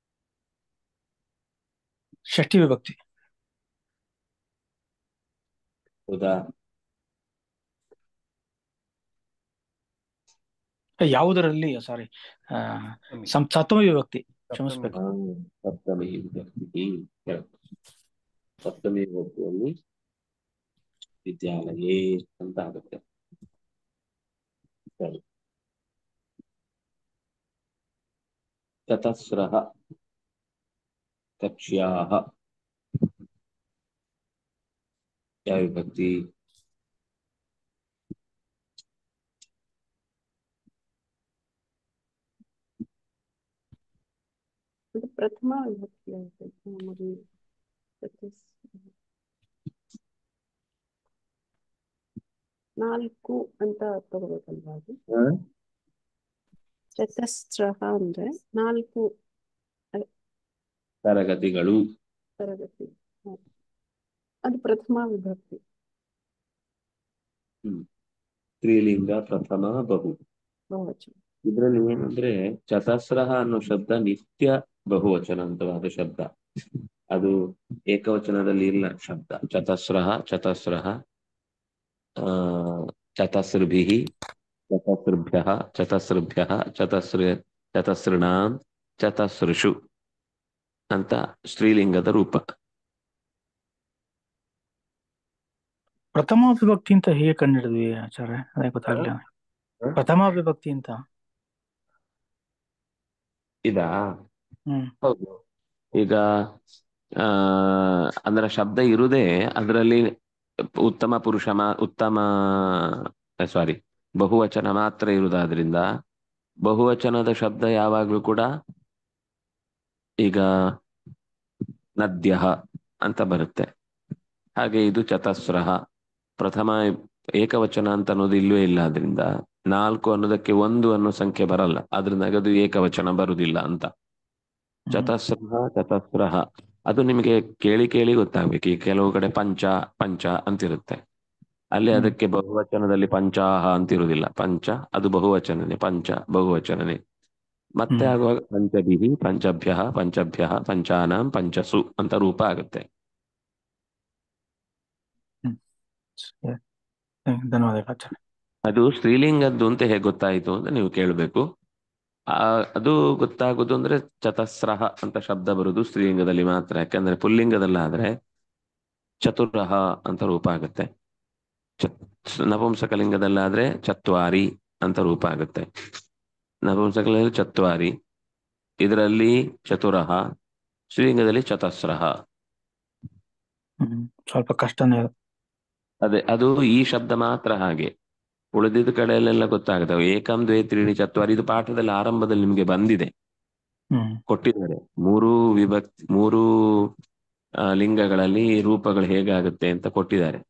ಷಷ್ಠಿ ವಿಭಕ್ತಿ ಹೌದಾ ಯಾವುದರಲ್ಲಿ ಸಾರಿ ಸಪ್ತಮಿ. ಸಪ್ತಮ ವಿಭಕ್ತಿ ಸಪ್ತಮಿ. ಕ್ಷಮಿಸ್ಬೇಕು ಹಾ, ಸಪ್ತಮಿ ವಿಭಕ್ತಿ correct. ಸಪ್ತಮಿ ವಿಭಕ್ತಿಯಲ್ಲಿ ವಿದ್ಯಾಲಯೇ ಅಂತ ಆಗುತ್ತೆ ಸರಿ ಚತಸ್ರಃ ಕಕ್ಷ್ಯಾಹ ಯಾವ ವಿಭಕ್ತಿ ಅದು ಪ್ರಥಮ ವಿಭಕ್ತಿ ಆಗುತ್ತೆ ನಮಗೆ ಚತುಸ್- ನಾಲ್ಕು ಅಂತ ತಗೋಬೇಕಲ್ವಾ ಅದು ಹ? ಚತಸ್ರಃ ಅಂದ್ರೆ ನಾಲ್ಕು ತರಗತಿಗಳು ತರಗತಿ ಹ. ಅದು ಪ್ರಥಮ ವಿಭಕ್ತಿ ಹ್ಮ್ ಸ್ತ್ರೀಲಿಂಗ ಪ್ರಥಮ ಬಹು ಬಹುವಚನ ಇದ್ರಲ್ಲಿ ಏನಂದ್ರೆ ಚತಸ್ರಹ ಅನ್ನೋ ಶಬ್ದ ನಿತ್ಯ ಬಹುವಚನಂತವಾದ ಶಬ್ದ ಅದು ಏಕವಚನದಲ್ಲಿ ಇಲ್ಲ ಶಬ್ದ ಚತಸ್ರಹ ಚತಸ್ರಹ ಆ ಚತಸ್ರಭಿಃ ಚತಸ್ರಭ್ಯಃ ಚತಸ್ರಭ್ಯಃ ಚತಸ್ರ ಚತಸ್ರಣಾಂ ಚತಸ್ರಷು ಅಂತ ಸ್ತ್ರೀಲಿಂಗದ ರೂಪ ಪ್ರಥಮ ವಿಭಕ್ತಿ ಅಂತ ಹೇಗೆ ಕಂಡಿಡಿದ್ವಿ ಆಚಾರ್ಯ ಅದೇ ಗೊತ್ತಾಗ್ಲಿಲ್ಲ ಹ? ಪ್ರಥಮ ವಿಭಕ್ತಿ ಅಂತ ಇದಾ ಹ್ಮ್ ಹೌದು ಈಗ ಆ ಅಂದ್ರೆ ಶಬ್ದ ಇರುದೇ ಅದರಲ್ಲಿ ಉತ್ತಮ ಪುರುಷ ಮಾ ಉತ್ತಮ ಸಾರಿ ಬಹುವಚನ ಮಾತ್ರ ಇರುವುದಾದ್ರಿಂದ ಬಹುವಚನದ ಶಬ್ದ ಯಾವಾಗ್ಲೂ ಕೂಡ ಈಗ ನದ್ಯ ಅಂತ ಬರುತ್ತೆ ಹಾಗೆ ಇದು ಚತಸ್ರಹ ಪ್ರಥಮ ಏಕವಚನ ಅಂತ ಅನ್ನೋದು ಇಲ್ವೇ ಇಲ್ಲ ಅದರಿಂದ ನಾಲ್ಕು ಅನ್ನೋದಕ್ಕೆ ಒಂದು ಅನ್ನೋ ಸಂಖ್ಯೆ ಬರಲ್ಲ ಆದ್ರಿಂದ ಅದು ಏಕವಚನ ಬರುದಿಲ್ಲ ಅಂತ ಹ್ಮ್ ಚತಸ್ರಹ ಚತಸ್ರಹ ಅದು ನಿಮಗೆ ಕೇಳಿ ಕೇಳಿ ಗೊತ್ತಾಗ್ಬೇಕು ಈ ಕೆಲವು ಕಡೆ ಪಂಚ ಪಂಚ ಅಂತಿರುತ್ತೆ ಅಲ್ಲಿ ಹ್ಮ್ ಅದಕ್ಕೆ ಬಹುವಚನದಲ್ಲಿ ಪಂಚಾಹ ಅಂತಿರುವುದಿಲ್ಲ ಪಂಚ ಅದು ಬಹುವಚನನೇ ಪಂಚ ಬಹುವಚನನೇ ಮತ್ತೆ ಹ್ಮ್ ಆಗುವಾಗ ಪಂಚಭಿಹಿ ಪಂಚಭ್ಯ ಪಂಚಭ್ಯ ಪಂಚಾನಾಂ ಪಂಚಸು ಅಂತ ರೂಪ ಆಗುತ್ತೆ ಹ್ಮ್ ಸರಿ. ಧನ್ಯವಾದಗಳು ಆಚಾರ್ಯ ಅದು ಸ್ತ್ರೀಲಿಂಗದ್ದು ಅಂತ ಹೇಗೆ ಗೊತ್ತಾಯಿತು ಅಂತ ನೀವು ಕೇಳಬೇಕು ಆ ಅದು ಗೊತ್ತಾಗೋದು ಅಂದ್ರೆ ಚತಸ್ರಹ ಅಂತ ಶಬ್ದ ಬರುದು ಸ್ತ್ರೀಲಿಂಗದಲ್ಲಿ ಮಾತ್ರ ಯಾಕಂದ್ರೆ ಪುಲ್ಲಿಂಗದಲ್ಲಾದ್ರೆ ಚತುರಹ ಅಂತ ರೂಪ ಆಗುತ್ತೆ ಚ ನಪುಂಸಕಲಿಂಗದಲ್ಲಾದ್ರೆ ಚತ್ವಾರಿ ಅಂತ ರೂಪ ಆಗುತ್ತೆ ನಪುಂಸಕಲಿಂಗದಲ್ಲಿ ಚತ್ವಾರಿ ಇದರಲ್ಲಿ ಚತುರಃ ಶ್ರೀಲಿಂಗದಲ್ಲಿ ಚತಸ್ರಃ ಹ್ಮ್ ಸ್ವಲ್ಪ ಕಷ್ಟನೇ ಅದು. ಅದೇ ಅದು ಈ ಶಬ್ದ ಮಾತ್ರ ಹಾಗೆ ಉಳಿದಿದ್ದ ಕಡೆಯಲ್ಲೆಲ್ಲ ಗೊತ್ತಾಗುತ್ತೆ ಏಕಂ ದ್ವೇ ತ್ರೀಣಿ ಚತ್ವಾರಿ ಇದು ಪಾಠದಲ್ಲಿ ಆರಂಭದಲ್ಲಿ ನಿಮ್ಗೆ ಬಂದಿದೆ ಹ್ಮ್ ಕೊಟ್ಟಿದ್ದಾರೆ ಮೂರು ವಿಭಕ್ತಿ ಮೂರು ಆ, ಲಿಂಗಗಳಲ್ಲಿ ರೂಪಗಳು ಹೇಗಾಗುತ್ತೆ ಅಂತ ಕೊಟ್ಟಿದ್ದಾರೆ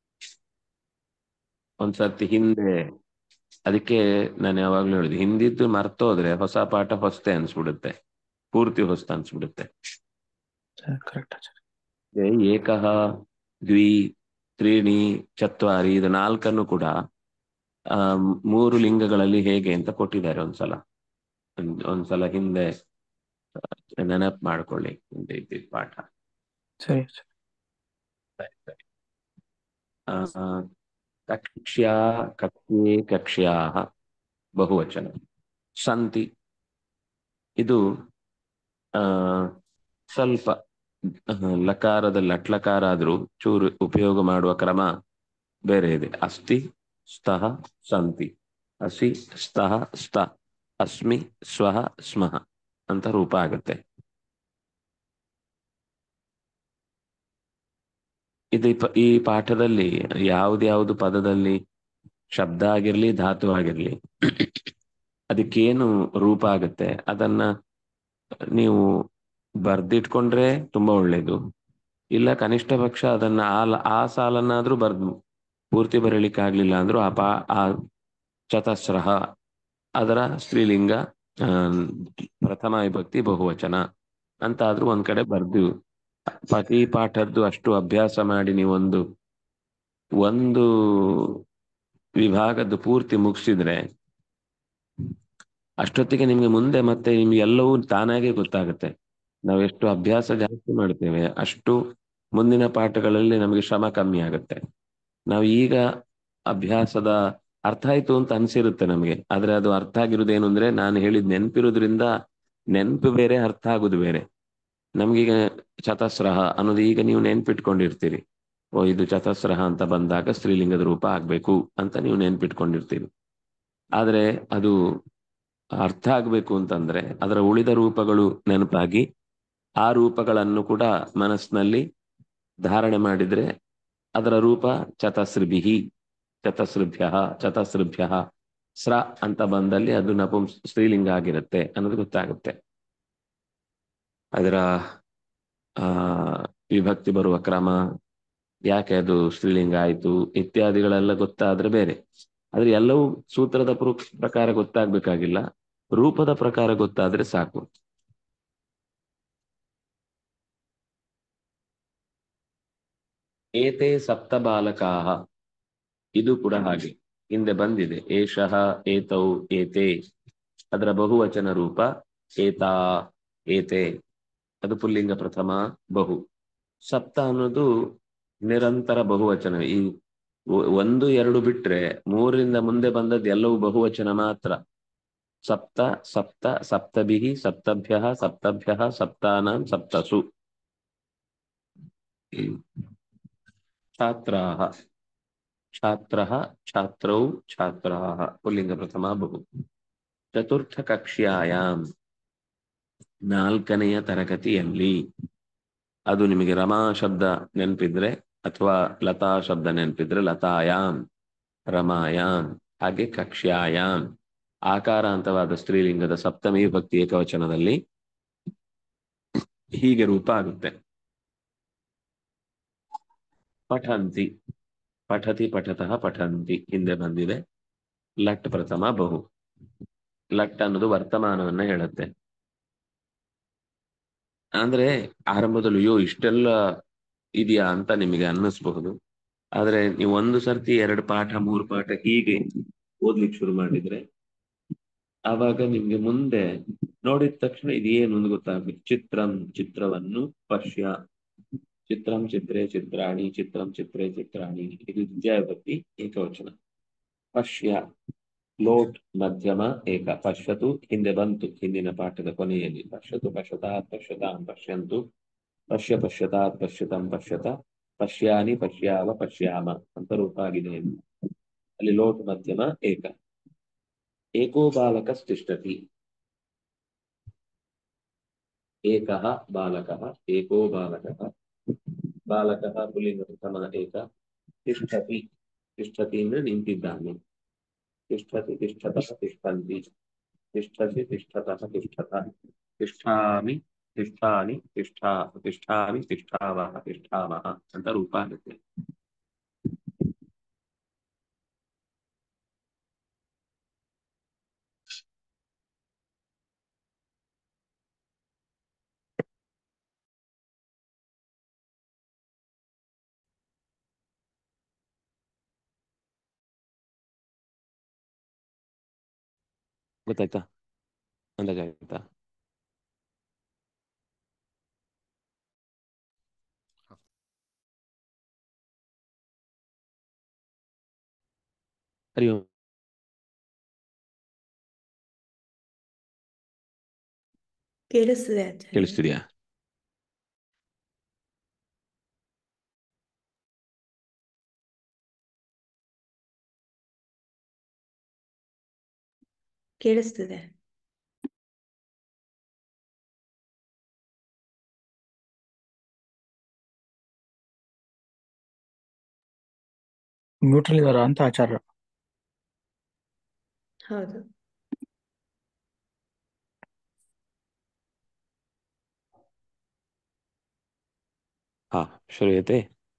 ಒಂದ್ಸರ್ತಿ ಹಿಂದೆ ಅದಕ್ಕೆ ನಾನು ಯಾವಾಗ್ಲೂ ಹೇಳಿದೆ ಹಿಂದಿದ್ದು ಮರ್ತೋದ್ರೆ ಹೊಸ ಪಾಠ ಹೊಸ್ತೆ ಅನ್ಸ್ಬಿಡುತ್ತೆ ಪೂರ್ತಿ ಹೊಸ್ತ ಅನ್ಸ್ಬಿಡುತ್ತೆ ಕರೆಕ್ಟ್ ಆಚಾರ್ಯ ಏ ಏಕಃ ದ್ವಿ ತ್ರೀಣಿ ಚತ್ವಾರಿ ಇದು ನಾಲ್ಕನ್ನು ಕೂಡ ಆ ಮೂರು ಲಿಂಗಗಳಲ್ಲಿ ಹೇಗೆ ಅಂತ ಕೊಟ್ಟಿದ್ದಾರೆ ಒಂದ್ಸಲ ಒಂದ್- ಒಂದ್ಸಲ ಹಿಂದೆ ನೆನಪು ಮಾಡ್ಕೊಳ್ಳಿ ಹಿಂದೆ ಇದ್ದಿದ್ದ ಪಾಠ ಸರಿ ಸರಿ ಸರಿ ಸರಿ ಆ, ಕಕ್ಷ್ಯಾ ಕಕ್ಷ್ಯೆ ಕಕ್ಷ್ಯಾಹ ಬಹುವಚನ ಸಂತಿ ಇದು ಆ ಸ್ವಲ್ಪ ಆ, ಲಕಾರದಲ್ಲಿ ಅಟ್ಲಕಾರ ಆದ್ರೂ ಚೂರು ಉಪಯೋಗ ಮಾಡುವ ಕ್ರಮ ಬೇರೆ ಇದೆ ಅಸ್ತಿ ಸ್ತಃ ಸಂತಿ ಅಸಿ ಸ್ತಃ ಸ್ತ ಅಸ್ಮಿ ಸ್ವಹ ಸ್ಮಃ ಅಂತ ರೂಪ ಆಗುತ್ತೆ ಇದು ಈ ಪ- ಈ ಪಾಠದಲ್ಲಿ ಯಾವ್ದ್ಯಾವ್ದು ಪದದಲ್ಲಿ ಶಬ್ದ ಆಗಿರ್ಲಿ ಧಾತು ಆಗಿರ್ಲಿ ಅದಕ್ಕೇನು ರೂಪ ಆಗುತ್ತೆ ಅದನ್ನ ನೀವು ಬರ್ದಿಟ್ಕೊಂಡ್ರೆ ತುಂಬಾ ಒಳ್ಳೇದು ಇಲ್ಲ ಕನಿಷ್ಠ ಪಕ್ಷ ಅದನ್ನ ಆ ಲ- ಆ ಸಾಲನ್ನಾದ್ರೂ ಬರ್ದು ಪೂರ್ತಿ ಬರೀಲಿಕ್ಕೆ ಆಗ್ಲಿಲ್ಲ ಅಂದ್ರೂ ಆ ಪಾ ಆ ಚತಸ್ರಹ ಅದರ ಸ್ತ್ರೀಲಿಂಗ ಆ, ಪ್ರಥಮ ವಿಭಕ್ತಿ ಬಹುವಚನ ಅಂತ ಆದ್ರೂ ಒಂದ್ ಕಡೆ ಬರ್ದು ಪ್ರತಿ ಪಾಠದ್ದು ಅಷ್ಟು ಅಭ್ಯಾಸ ಮಾಡಿ ನೀವೊಂದು ಒಂದು ವಿಭಾಗದ್ದು ಪೂರ್ತಿ ಮುಗಿಸಿದ್ರೆ ಅಷ್ಟೊತ್ತಿಗೆ ನಿಮ್ಗೆ ಮುಂದೆ ಮತ್ತೆ ನಿಮ್ಗೆ ಎಲ್ಲವೂ ತಾನಾಗೆ ಗೊತ್ತಾಗುತ್ತೆ ನಾವು ಎಷ್ಟು ಅಭ್ಯಾಸ ಜಾಸ್ತಿ ಮಾಡ್ತೇವೆ ಅಷ್ಟು ಮುಂದಿನ ಪಾಠಗಳಲ್ಲಿ ನಮಗೆ ಶ್ರಮ ಕಮ್ಮಿ ಆಗುತ್ತೆ ನಾವು ಈಗ ಅಭ್ಯಾಸದ ಅರ್ಥ ಆಯ್ತು ಅಂತ ಅನ್ಸಿರುತ್ತೆ ನಮಗೆ ಆದ್ರೆ ಅದು ಅರ್ಥ ಆಗಿರೋದೇನು ಅಂದ್ರೆ ನಾನು ಹೇಳಿದ್ ನೆನ್ಪಿರೋದ್ರಿಂದ ನೆನ್ಪು ಬೇರೆ ಅರ್ಥ ಆಗುದು ಬೇರೆ ನಮ್ಗೀಗ ಚತಸ್ರಹ ಅನ್ನೋದು ಈಗ ನೀವು ನೆನ್ಪಿಟ್ಕೊಂಡಿರ್ತೀರಿ ಓ ಇದು ಚತಸ್ರಹ ಅಂತ ಬಂದಾಗ ಸ್ತ್ರೀಲಿಂಗದ ರೂಪ ಆಗ್ಬೇಕು ಅಂತ ನೀವು ನೆನ್ಪಿಟ್ಕೊಂಡಿರ್ತೀರಿ ಆದ್ರೆ ಅದು ಅರ್ಥ ಆಗ್ಬೇಕು ಅಂತಂದ್ರೆ ಅದರ ಉಳಿದ ರೂಪಗಳು ನೆನಪಾಗಿ ಆ ರೂಪಗಳನ್ನು ಕೂಡ ಮನಸ್ಸಿನಲ್ಲಿ ಧಾರಣೆ ಮಾಡಿದ್ರೆ ಅದರ ರೂಪ ಚತಸ್ರಭಿಹಿ ಚತಸ್ರಭ್ಯ ಚತಸ್ರಭ್ಯ ಸ್ರ ಅಂತ ಬಂದಲ್ಲಿ ಅದು ನಪುಂಸ ಸ್ತ್ರೀಲಿಂಗ ಆಗಿರುತ್ತೆ ಅನ್ನೋದು ಗೊತ್ತಾಗುತ್ತೆ ಅದರ ಆ ವಿಭಕ್ತಿ ಬರುವ ಕ್ರಮ ಯಾಕೆ ಅದು ಸ್ತ್ರೀಲಿಂಗ ಆಯ್ತು ಇತ್ಯಾದಿಗಳೆಲ್ಲ ಗೊತ್ತಾದ್ರೆ ಬೇರೆ ಆದ್ರೆ ಎಲ್ಲವೂ ಸೂತ್ರದ ಪ್ರು- ಪ್ರಕಾರ ಗೊತ್ತಾಗ್ಬೇಕಾಗಿಲ್ಲ ರೂಪದ ಪ್ರಕಾರ ಗೊತ್ತಾದ್ರೆ ಸಾಕು ಏತೆ ಸಪ್ತ ಬಾಲಕಾಹ ಇದು ಕೂಡ ಹಾಗೆ ಹಿಂದೆ ಬಂದಿದೆ ಏಷಃ ಏತೌ ಏತೆ ಅದರ ಬಹುವಚನ ರೂಪ ಏತಾ ಏತೆ ಅದು ಪುಲ್ಲಿಂಗ ಪ್ರಥಮ ಬಹು ಸಪ್ತ ಅನ್ನೋದು ನಿರಂತರ ಬಹುವಚನ ಈ ಒ- ಒಂದು ಎರಡು ಬಿಟ್ರೆ ಮೂರರಿಂದ ಮುಂದೆ ಬಂದದ್ದು ಎಲ್ಲವೂ ಬಹುವಚನ ಮಾತ್ರ ಸಪ್ತ ಸಪ್ತ ಸಪ್ತಭಿಃ ಸಪ್ತಭ್ಯ ಸಪ್ತಭ್ಯ ಸಪ್ತಾನಾಂ ಸಪ್ತಸು ಛಾತ್ರಾಃ ಛಾತ್ರಃ ಛಾತ್ರೌ ಛಾತ್ರಾಃ ಪುಲ್ಲಿಂಗ ಪ್ರಥಮ ಬಹು ಚತುರ್ಥ ಕಕ್ಷ್ಯಾಯಾಂ ನಾಲ್ಕನೆಯ ತರಗತಿಯಲ್ಲಿ ಅದು ನಿಮಗೆ ರಮಾ ಶಬ್ದ ನೆನಪಿದ್ರೆ ಅಥವಾ ಲತಾ ಶಬ್ದ ನೆನಪಿದ್ರೆ ಲತಾಯಾಮ್ ರಮಾಯಾಮ್ ಹಾಗೆ ಕಕ್ಷ್ಯಾಯಾಮ್ ಆಕಾರ ಅಂತವಾದ ಸ್ತ್ರೀಲಿಂಗದ ಸಪ್ತಮಿ ಭಕ್ತಿ ಏಕವಚನದಲ್ಲಿ ಹೀಗೆ ರೂಪ ಆಗುತ್ತೆ ಪಠಂತಿ ಪಠತಿ ಪಠತಃ ಪಠಂತಿ ಹಿಂದೆ ಬಂದಿದೆ ಲಟ್ ಪ್ರಥಮ ಬಹು ಲಟ್ ಅನ್ನೋದು ವರ್ತಮಾನವನ್ನ ಹೇಳುತ್ತೆ ಅಂದ್ರೆ ಆರಂಭದಲ್ಲಿ ಅಯ್ಯೋ ಇಷ್ಟೆಲ್ಲ ಇದೆಯಾ ಅಂತ ನಿಮಗೆ ಅನ್ನಿಸ್ಬಹುದು ಆದ್ರೆ ನೀವು ಒಂದು ಸರ್ತಿ ಎರಡು ಪಾಠ ಮೂರು ಪಾಠ ಹೀಗೆ ಓದ್ಲಿಕ್ಕೆ ಶುರು ಮಾಡಿದ್ರೆ ಆವಾಗ ನಿಮ್ಗೆ ಮುಂದೆ ನೋಡಿದ ತಕ್ಷಣ ಇದೇನು ಅಂತ ಗೊತ್ತಾಗ್ಬೇಕು ಚಿತ್ರಂ ಚಿತ್ರವನ್ನು ಪಶ್ಯ ಚಿತ್ರಂ ಚಿತ್ರೆ ಚಿತ್ರಾಣಿ ಚಿತ್ರಂ ಚಿತ್ರೆ ಚಿತ್ರಾಣಿ ಇದು ದ್ವಿತೀಯ ವಿಭಕ್ತಿ ಏಕವಚನ ಪಶ್ಯ ಲೋಟ್ ಮಧ್ಯಮ ಏಕ ಪಶ್ಯತು ಹಿಂದೆ ಬಂತು ಹಿಂದಿನ ಪಾಠದ ಕೊನೆಯಲ್ಲಿ ಪಶ್ಯತು ಪಶ್ಯತಾ ಪಶ್ಯತಾಂ ಪಶ್ಯಂತು ಪಶ್ಯ ಪಶ್ಯತಾ ಪಶ್ಯತಂ ಪಶ್ಯತ ಪಶ್ಯಾನಿ ಪಶ್ಯಾಮ ಪಶ್ಯಾಮ ಅಂತ ರೂಪ ಆಗಿದೆ ಅಲ್ಲಿ ಲೋಟ್ ಮಧ್ಯಮ ಏಕ ಏಕೋ ಬಾಲಕಸ್ತಿಷ್ಠತಿ ಏಕಃ ಬಾಲಕಃ ಏಕೋ ಬಾಲಕಃ ಬಾಲಕಃ ಪುಲ್ಲಿಂಗ ಪ್ರಥಮ ಏಕ ತಿಷ್ಠತಿ ತಿಷ್ಠತಿ ಅಂದ್ರೆ ನಿಂತಿದ್ದಾನೆ ತಿಷ್ಠತಿ ತಿಷ್ಠತಃ ತಿಷ್ಠಂತಿ ತಿಷ್ಠತಿ ತಿಷ್ಠತಃ ತಿಷ್ಠತಃ ತಿಷ್ಠಾಮಿ ತಿಷ್ಠಾನಿ ತಿಷ್ಠಾ ತಿಷ್ಠಾಮಿ ತಿಷ್ಠಾವಹ ತಿಷ್ಠಾಮಹ ಅಂತ ರೂಪ ಆಗುತ್ತೆ ಗೊತ್ತಾಯ್ತಾ ಅಂದಾಜಾಯ್ತಾ ಹರಿ ಓಂ ಕೇಳಿಸ್ತಿದೆ ಆಚಾರ್ಯ ಕೇಳಿಸ್ತಿದ್ಯಾ ಕೇಳಿಸ್ತಿದೆ ಮ್ಯೂಟಲ್ ಇದಾರ ಅಂತ ಆಚಾರ್ಯ ಹೌದು ಹಾ ಶ್ರೂಯತೆ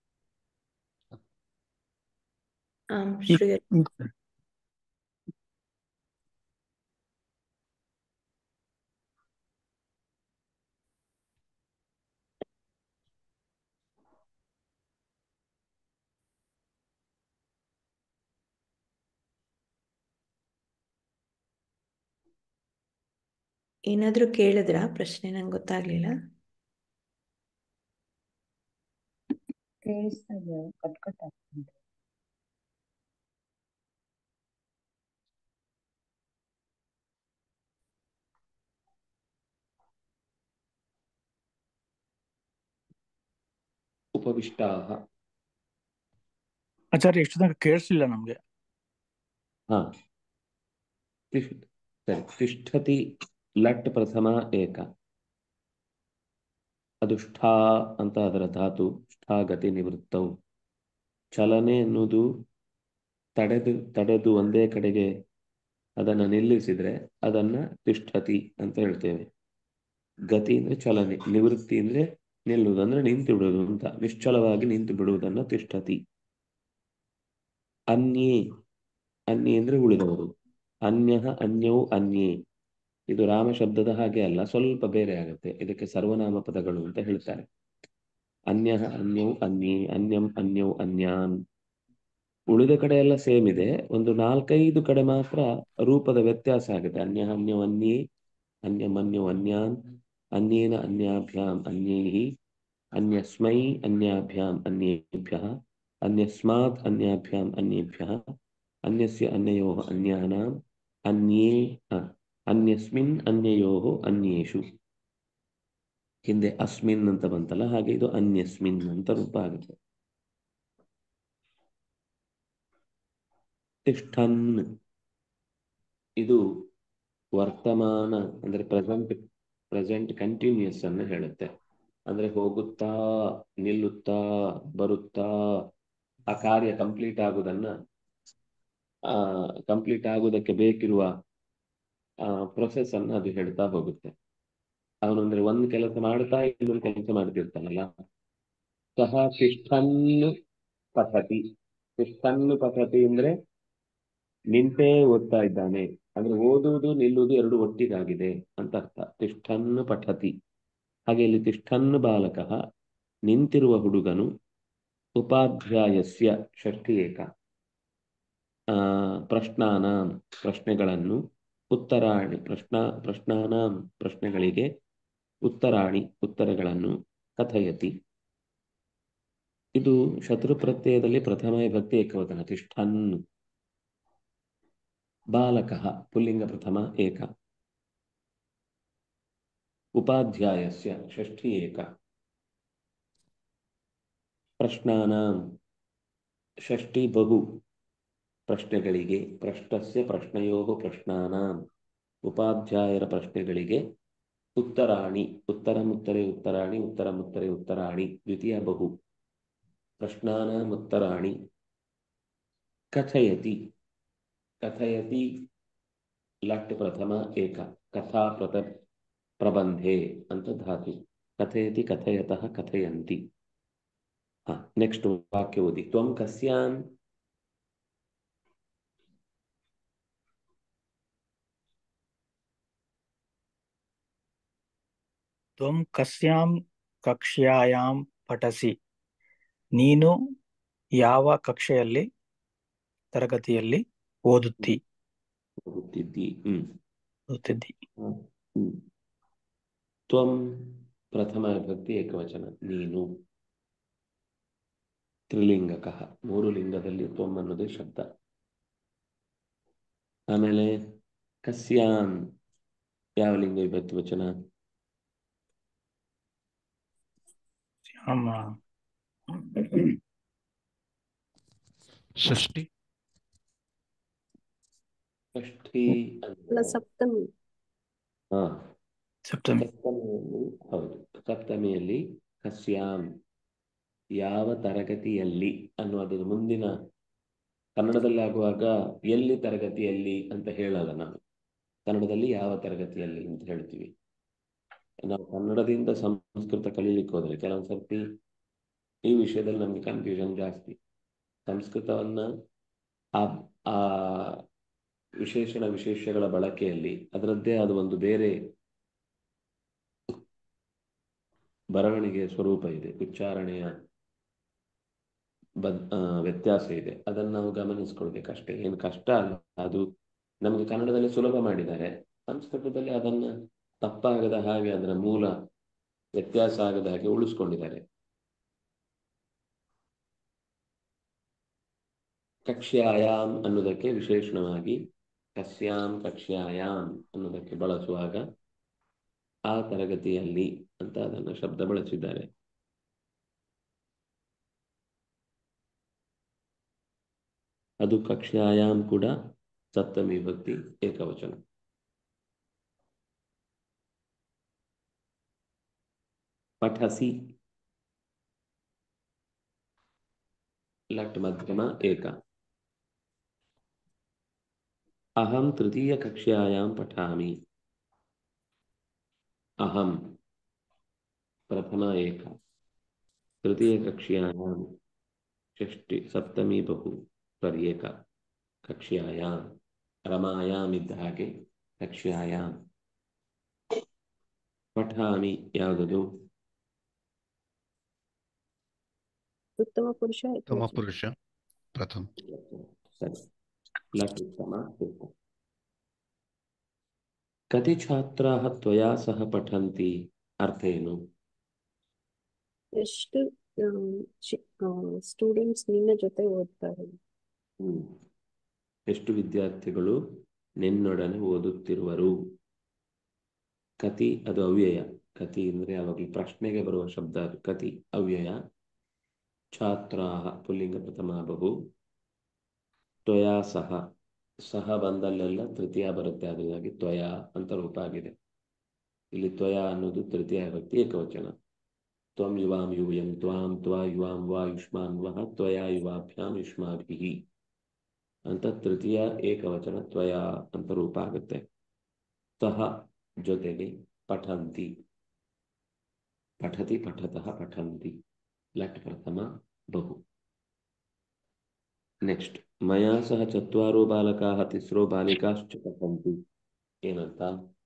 ಆಂ ಈ- ಶ್ರೀಯತೆ ಈ- ಏನಾದ್ರೂ ಕೇಳಿದ್ರಾ ಪ್ರಶ್ನೆ ನಂಗೆ ಗೊತ್ತಾಗ್ಲಿಲ್ಲ ಕೇಳಿಸ್ತಾ ಇದೆ ಕಟ್ ಕಟ್ ಆಗ್ತದೆ ಉಪವಿಷ್ಟಾಹ ಆಚಾರ್ಯ ಇಷ್ಟು ತನಕ ಕೇಳಿಸ್ಲಿಲ್ಲ ನಮ್ಗೆ ಹಾ ತಿಷ್ಠ ಸರಿ ತಿಷ್ಠತಿ ಲಟ್ ಪ್ರಥಮ ಏಕ ಅದು ಷ್ಠಾ ಅಂತ ಅದರ ಧಾತು ಷ್ಠಾ ಗತಿ ನಿವೃತ್ತವು ಚಲನೆ ಎನ್ನುವುದು ತಡೆದು ತಡೆದು ಒಂದೇ ಕಡೆಗೆ ಅದನ್ನು ನಿಲ್ಲಿಸಿದ್ರೆ ಅದನ್ನ ತಿಷ್ಠತಿ ಅಂತ ಹೇಳ್ತೇವೆ ಗತಿ ಅಂದ್ರೆ ಚಲನೆ ನಿವೃತ್ತಿ ಅಂದ್ರೆ ನಿಲ್ಲುವುದು ಅಂದ್ರೆ ನಿಂತು ಬಿಡುವುದು ಅಂತ ನಿಶ್ಚಲವಾಗಿ ನಿಂತು ಬಿಡುವುದನ್ನ ತಿಷ್ಠತಿ ಅನ್ಯೇ ಅನ್ಯೇ ಅಂದ್ರೆ ಉಳಿದವರು ಅನ್ಯ ಅನ್ಯೌ ಅನ್ಯೇ ಇದು ರಾಮ ಶಬ್ದದ ಹಾಗೆ ಅಲ್ಲ ಸ್ವಲ್ಪ ಬೇರೆ ಆಗುತ್ತೆ ಇದಕ್ಕೆ ಸರ್ವನಾಮ ಪದಗಳು ಅಂತ ಹೇಳ್ತಾರೆ ಅನ್ಯ ಅನ್ಯೌ ಅನ್ಯೇ ಅನ್ಯಂ ಅನ್ಯೌ ಅನ್ಯಾನ್ ಉಳಿದ ಕಡೆ ಎಲ್ಲ ಸೇಮ್ ಇದೆ ಒಂದು ನಾಲ್ಕೈದು ಕಡೆ ಮಾತ್ರ ರೂಪದ ವ್ಯತ್ಯಾಸ ಆಗುತ್ತೆ ಅನ್ಯ ಅನ್ಯೌ ಅನ್ಯೇ ಅನ್ಯಂ ಅನ್ಯೌ ಅನ್ಯಾನ್ ಅನ್ಯೇನ ಅನ್ಯಾಭ್ಯಾಂ ಅನ್ಯೈಹಿ ಅನ್ಯಸ್ಮೈ ಅನ್ಯಾಭ್ಯಾಂ ಅನ್ಯೇಭ್ಯಃ ಅನ್ಯಸ್ಮಾತ್ ಅನ್ಯಾಭ್ಯಾಂ ಅನ್ಯೇಭ್ಯಃ ಅನ್ಯಸ್ಯ ಅನ್ಯಯೋಃ ಅನ್ಯಾನಾಂ ಅನ್ಯೇ ಹ, ಅನ್ಯಸ್ಮಿನ್ ಅನ್ಯಯೋಃ ಅನ್ಯೇಷು ಹಿಂದೆ ಅಸ್ಮಿನ್ ಅಂತ ಬಂತಲ್ಲ ಹಾಗೆ ಇದು ಅನ್ಯಸ್ಮಿನ್ ಅಂತ ರೂಪ ಆಗುತ್ತೆ ತಿಷ್ಠನ್ ಇದು ವರ್ತಮಾನ ಅಂದ್ರೆ ಪ್ರೆಸೆಂಟ್ ಪ್ರೆಸೆಂಟ್ ಕಂಟಿನ್ಯೂಸ್ ಅನ್ನು ಹೇಳುತ್ತೆ ಅಂದ್ರೆ ಹೋಗುತ್ತಾ ನಿಲ್ಲುತ್ತಾ ಬರುತ್ತಾ ಆ ಕಾರ್ಯ ಕಂಪ್ಲೀಟ್ ಆಗುವುದನ್ನ ಆ ಕಂಪ್ಲೀಟ್ ಆಗುವುದಕ್ಕೆ ಬೇಕಿರುವ ಆ ಪ್ರೊಸೆಸ್ ಅನ್ನು ಅದು ಹೇಳ್ತಾ ಹೋಗುತ್ತೆ ಅವನು ಅಂದ್ರೆ ಒಂದು ಕೆಲಸ ಮಾಡ್ತಾ ಇನ್ನೊಂದು ಕೆಲಸ ಮಾಡ್ತಿರ್ತಾನಲ್ಲ ಸಹ ತಿಷ್ಠನ್ನು ಪಠತಿ ತಿಷ್ಠನ್ನು ಪಠತಿ ಅಂದ್ರೆ ನಿಂತೇ ಓದ್ತಾ ಇದ್ದಾನೆ ಅಂದ್ರೆ ಓದುವುದು ನಿಲ್ಲುವುದು ಎರಡು ಒಟ್ಟಿಗಾಗಿದೆ ಅಂತ ಅರ್ಥ ತಿಷ್ಠನ್ನು ಪಠತಿ ಹಾಗೆ ಇಲ್ಲಿ ತಿಷ್ಠನ್ನು ಬಾಲಕಃ ನಿಂತಿರುವ ಹುಡುಗನು ಉಪಾಧ್ಯಾಯಸ್ಯ ಷಷ್ಠಿ ಏಕ ಆ ಪ್ರಶ್ನಾನಾಂ ಪ್ರಶ್ನೆಗಳನ್ನು ಉತ್ತರಾಣಿ ಪ್ರಶ್ನ ಪ್ರಶ್ನಾನಾಂ ಪ್ರಶ್ನೆಗಳಿಗೆ ಉತ್ತರಾಣಿ ಉತ್ತರಗಳನ್ನು ಕಥಯತಿ ಇದು ಶತ್ರು ಪ್ರತ್ಯಯದಲ್ಲಿ ಪ್ರಥಮ ವಿಭಕ್ತಿ ಏಕವಚನ ತಿಷ್ಠನ್ ಬಾಲಕಃ ಪುಲ್ಲಿಂಗ ಪ್ರಥಮ ಏಕ ಉಪಾಧ್ಯಾಯಸ್ಯ ಷಷ್ಠಿ ಏಕ ಪ್ರಶ್ನಾನಾಂ ಷಷ್ಠಿ ಬಹು ಪ್ರಶ್ನೆಗಳಿಗೆ ಪ್ರಶ್ನಸ್ಯ ಪ್ರಶ್ನೆಯೋ ಪ್ರಶ್ನಾನಾಂ ಉಪಾಧ್ಯಾಯರ ಪ್ರಶ್ನೆಗಳಿಗೆ ಉತ್ತರಾಣಿ ಉತ್ತರಮುತ್ತರೆ ಉತ್ತರಾಣಿ ಉತ್ತರಮುತ್ತರೆ ಉತ್ತರಾಣಿ ದ್ವಿತೀಯ ಬಹು ಪ್ರಶ್ನಾನಾಂ ಉತ್ತರಾಣಿ ಕಥಯತಿ ಕಥಯತಿ ಲಟ್ ಪ್ರಥಮ ಏಕ ಕಥಾ ಪ್ರತ ಪ್ರಬಂಧೆ ಅಂತ ಧಾತು ಕಥಯತಿ ಕಥಯತಃ ಕಥಯಂತಿ ಹಾ ನೆಕ್ಸ್ಟ್ ವಾಕ್ಯ ಓದಿ ತ್ವಂ ಕಸ್ಯಾಂ ತ್ವಂ ಕಸ್ಯಾಂ ಕಕ್ಷ್ಯಾಯಾಂ ಪಠಸಿ ನೀನು ಯಾವ ಕಕ್ಷೆಯಲ್ಲಿ ತರಗತಿಯಲ್ಲಿ ಓದುತ್ತಿ ಓದುತ್ತಿದ್ದಿ ಹ್ಮ್ ಓದುತ್ತಿದ್ದಿ ಹ್ಮ್ ತ್ವಂ ಪ್ರಥಮ ವಿಭಕ್ತಿ ಏಕವಚನ ನೀನು ತ್ರಿಲಿಂಗಕಃ ಮೂರು ಲಿಂಗದಲ್ಲಿ ತ್ವಂ ಅನ್ನೋದೇ ಶಬ್ದ ಆಮೇಲೆ ಕಸ್ಯಾಂ ಯಾವ ಲಿಂಗ ವಿಭಕ್ತಿ ವಚನ ಆಮ ಷಷ್ಠಿ ಷಷ್ಠಿ ಅಲ್ಲ ಅಂದ್ರೆ ಸಪ್ತಮಿ ಹಾ ಸಪ್ತಮಿ ಸಪ್ತಮಿಯಲ್ಲಿ ಹೌದು ಸಪ್ತಮಿಯಲ್ಲಿ ಕಸ್ಯಾಂ ಯಾವ ತರಗತಿಯಲ್ಲಿ ಅನ್ನುವುದರ ಮುಂದಿನ ಕನ್ನಡದಲ್ಲಿ ಆಗುವಾಗ ಎಲ್ಲಿ ತರಗತಿಯಲ್ಲಿ ಅಂತ ಹೇಳಲ್ಲ ನಾವು ಕನ್ನಡದಲ್ಲಿ ಯಾವ ತರಗತಿಯಲ್ಲಿ ಅಂತ ಹೇಳ್ತೀವಿ ನಾವು ಕನ್ನಡದಿಂದ ಸಂಸ್ಕೃತ ಕಲೀಲಿಕ್ಕೆ ಹೋದ್ರೆ ಕೆಲವೊಂದು ಸರ್ತಿ ಈ ವಿಷಯದಲ್ಲಿ ನಮ್ಗೆ ಕನ್ಫ್ಯೂಷನ್ ಜಾಸ್ತಿ ಸಂಸ್ಕೃತವನ್ನ ಆ ಆ ವಿಶೇಷಣ ವಿಶೇಷಗಳ ಬಳಕೆಯಲ್ಲಿ ಅದರದ್ದೇ ಆದ ಒಂದು ಬೇರೆ ಬರವಣಿಗೆಯ ಸ್ವರೂಪ ಇದೆ ಉಚ್ಚಾರಣೆಯ ಬದ್ ಆ, ವ್ಯತ್ಯಾಸ ಇದೆ ಅದನ್ನು ನಾವು ಗಮನಿಸ್ಕೊಳ್ಬೇಕಷ್ಟೇ ಏನು ಕಷ್ಟ ಅಲ್ಲ ಅದು ನಮಗೆ ಕನ್ನಡದಲ್ಲಿ ಸುಲಭ ಮಾಡಿದ್ದಾರೆ ಸಂಸ್ಕೃತದಲ್ಲಿ ಅದನ್ನ ತಪ್ಪಾಗದ ಹಾಗೆ ಅದರ ಮೂಲ ವ್ಯತ್ಯಾಸ ಆಗದ ಹಾಗೆ ಉಳಿಸ್ಕೊಂಡಿದ್ದಾರೆ ಕಕ್ಷ್ಯಾಯಾಮ್ ಅನ್ನೋದಕ್ಕೆ ವಿಶೇಷಣವಾಗಿ ಕಸ್ಯಾಂ ಕಕ್ಷ್ಯಾಯಾಮ್ ಅನ್ನೋದಕ್ಕೆ ಬಳಸುವಾಗ ಆ ತರಗತಿಯಲ್ಲಿ ಅಂತ ಅದನ್ನು ಶಬ್ದ ಬಳಸಿದ್ದಾರೆ ಅದು ಕಕ್ಷ್ಯಾಯಾಮ್ ಕೂಡ ಸಪ್ತಮಿ ವಿಭಕ್ತಿ ಏಕವಚನ ಪಠಸಿ लट् मध्यम एक अहं तृतीयकक्ष्यायां पठामि अहं प्रथम एक तृतीयकक्ष्यायां षष्टि सप्तमी बहु पर्येक कक्ष्यायां रमायाम् ಇದ್ದ ಹಾಗೆ ಕಕ್ಷ್ಯಾಯಾಂ ಪಠಾಮಿ ಯಾವುದದು ಉತ್ತಮ ಪುರುಷ ಉತ್ತಮ ಏಕವಚನ ಪುರುಷ ಪ್ರಥಮ ಸರಿ लट् उत्तम एक कति छात्राः त्वया सह पठन्ति ಅರ್ಥೇನು ಎಷ್ಟು ಸ್ಟೂಡೆಂಟ್ಸ್ ನಿನ್ನ ಜೊತೆ ಓದ್ತಾರೆ ಹ್ಮ್. ಎಷ್ಟು ವಿದ್ಯಾರ್ಥಿಗಳು ನಿನ್ನೊಡನೆ ಓದುತ್ತಿರುವರು ಕತಿ ಅದು ಅವ್ಯಯ ಕತಿ ಅಂದ್ರೆ ಯಾವಾಗಲೂ ಪ್ರಶ್ನೆಗೆ ಬರುವ ಶಬ್ದ ಅದು ಕತಿ ಅವ್ಯಯ ಛಾತ್ರಾಹ ಪುಲ್ಲಿಂಗ ಪ್ರಥಮ ಬಹು ತ್ವಯಾ ಸಹ ಸಹ ಬಂದಲ್ಲೆಲ್ಲ ತೃತೀಯ ಬರುತ್ತೆ ಅದರಿಂದಾಗಿ ತ್ವಯಾ ಅಂತ ರೂಪ ಆಗಿದೆ ಇಲ್ಲಿ ತ್ವಯಾ ಅನ್ನೋದು ತೃತೀಯ ವ್ಯಕ್ತಿ ಏಕವಚನ ತ್ವಂ ಯುವಾಂ ಯೂಯಂ ತ್ವಾಂ ತ್ವಾ ಯುವಾಂ ವಾ ಯುಷ್ಮಾನ್ ವಹ ತ್ವಯಾ ಯುವಾಭ್ಯಾಂ ಯುಷ್ಮಾಭಿಃ ಅಂತ ತೃತೀಯ ಏಕವಚನ ತ್ವಯಾ ಅಂತ ರೂಪ ಆಗುತ್ತೆ ಸಹ ಜೊತೆಗೆ ಪಠಂತಿ ಪಠತಿ ಪಠತಃ ಪಠಂತಿ ಲಟ್ ಪ್ರಥಮ ಬಹು ನೆಕ್ಸ್ಟ್ ಮಯಾ ಸಹ ಚತ್ವಾರೋ ಬಾಲಕಾः ತಿಸ್ರೋ ಬಾಲಿಕಾಶ್ಚ ಪಠಂತಿ ಏನಂತ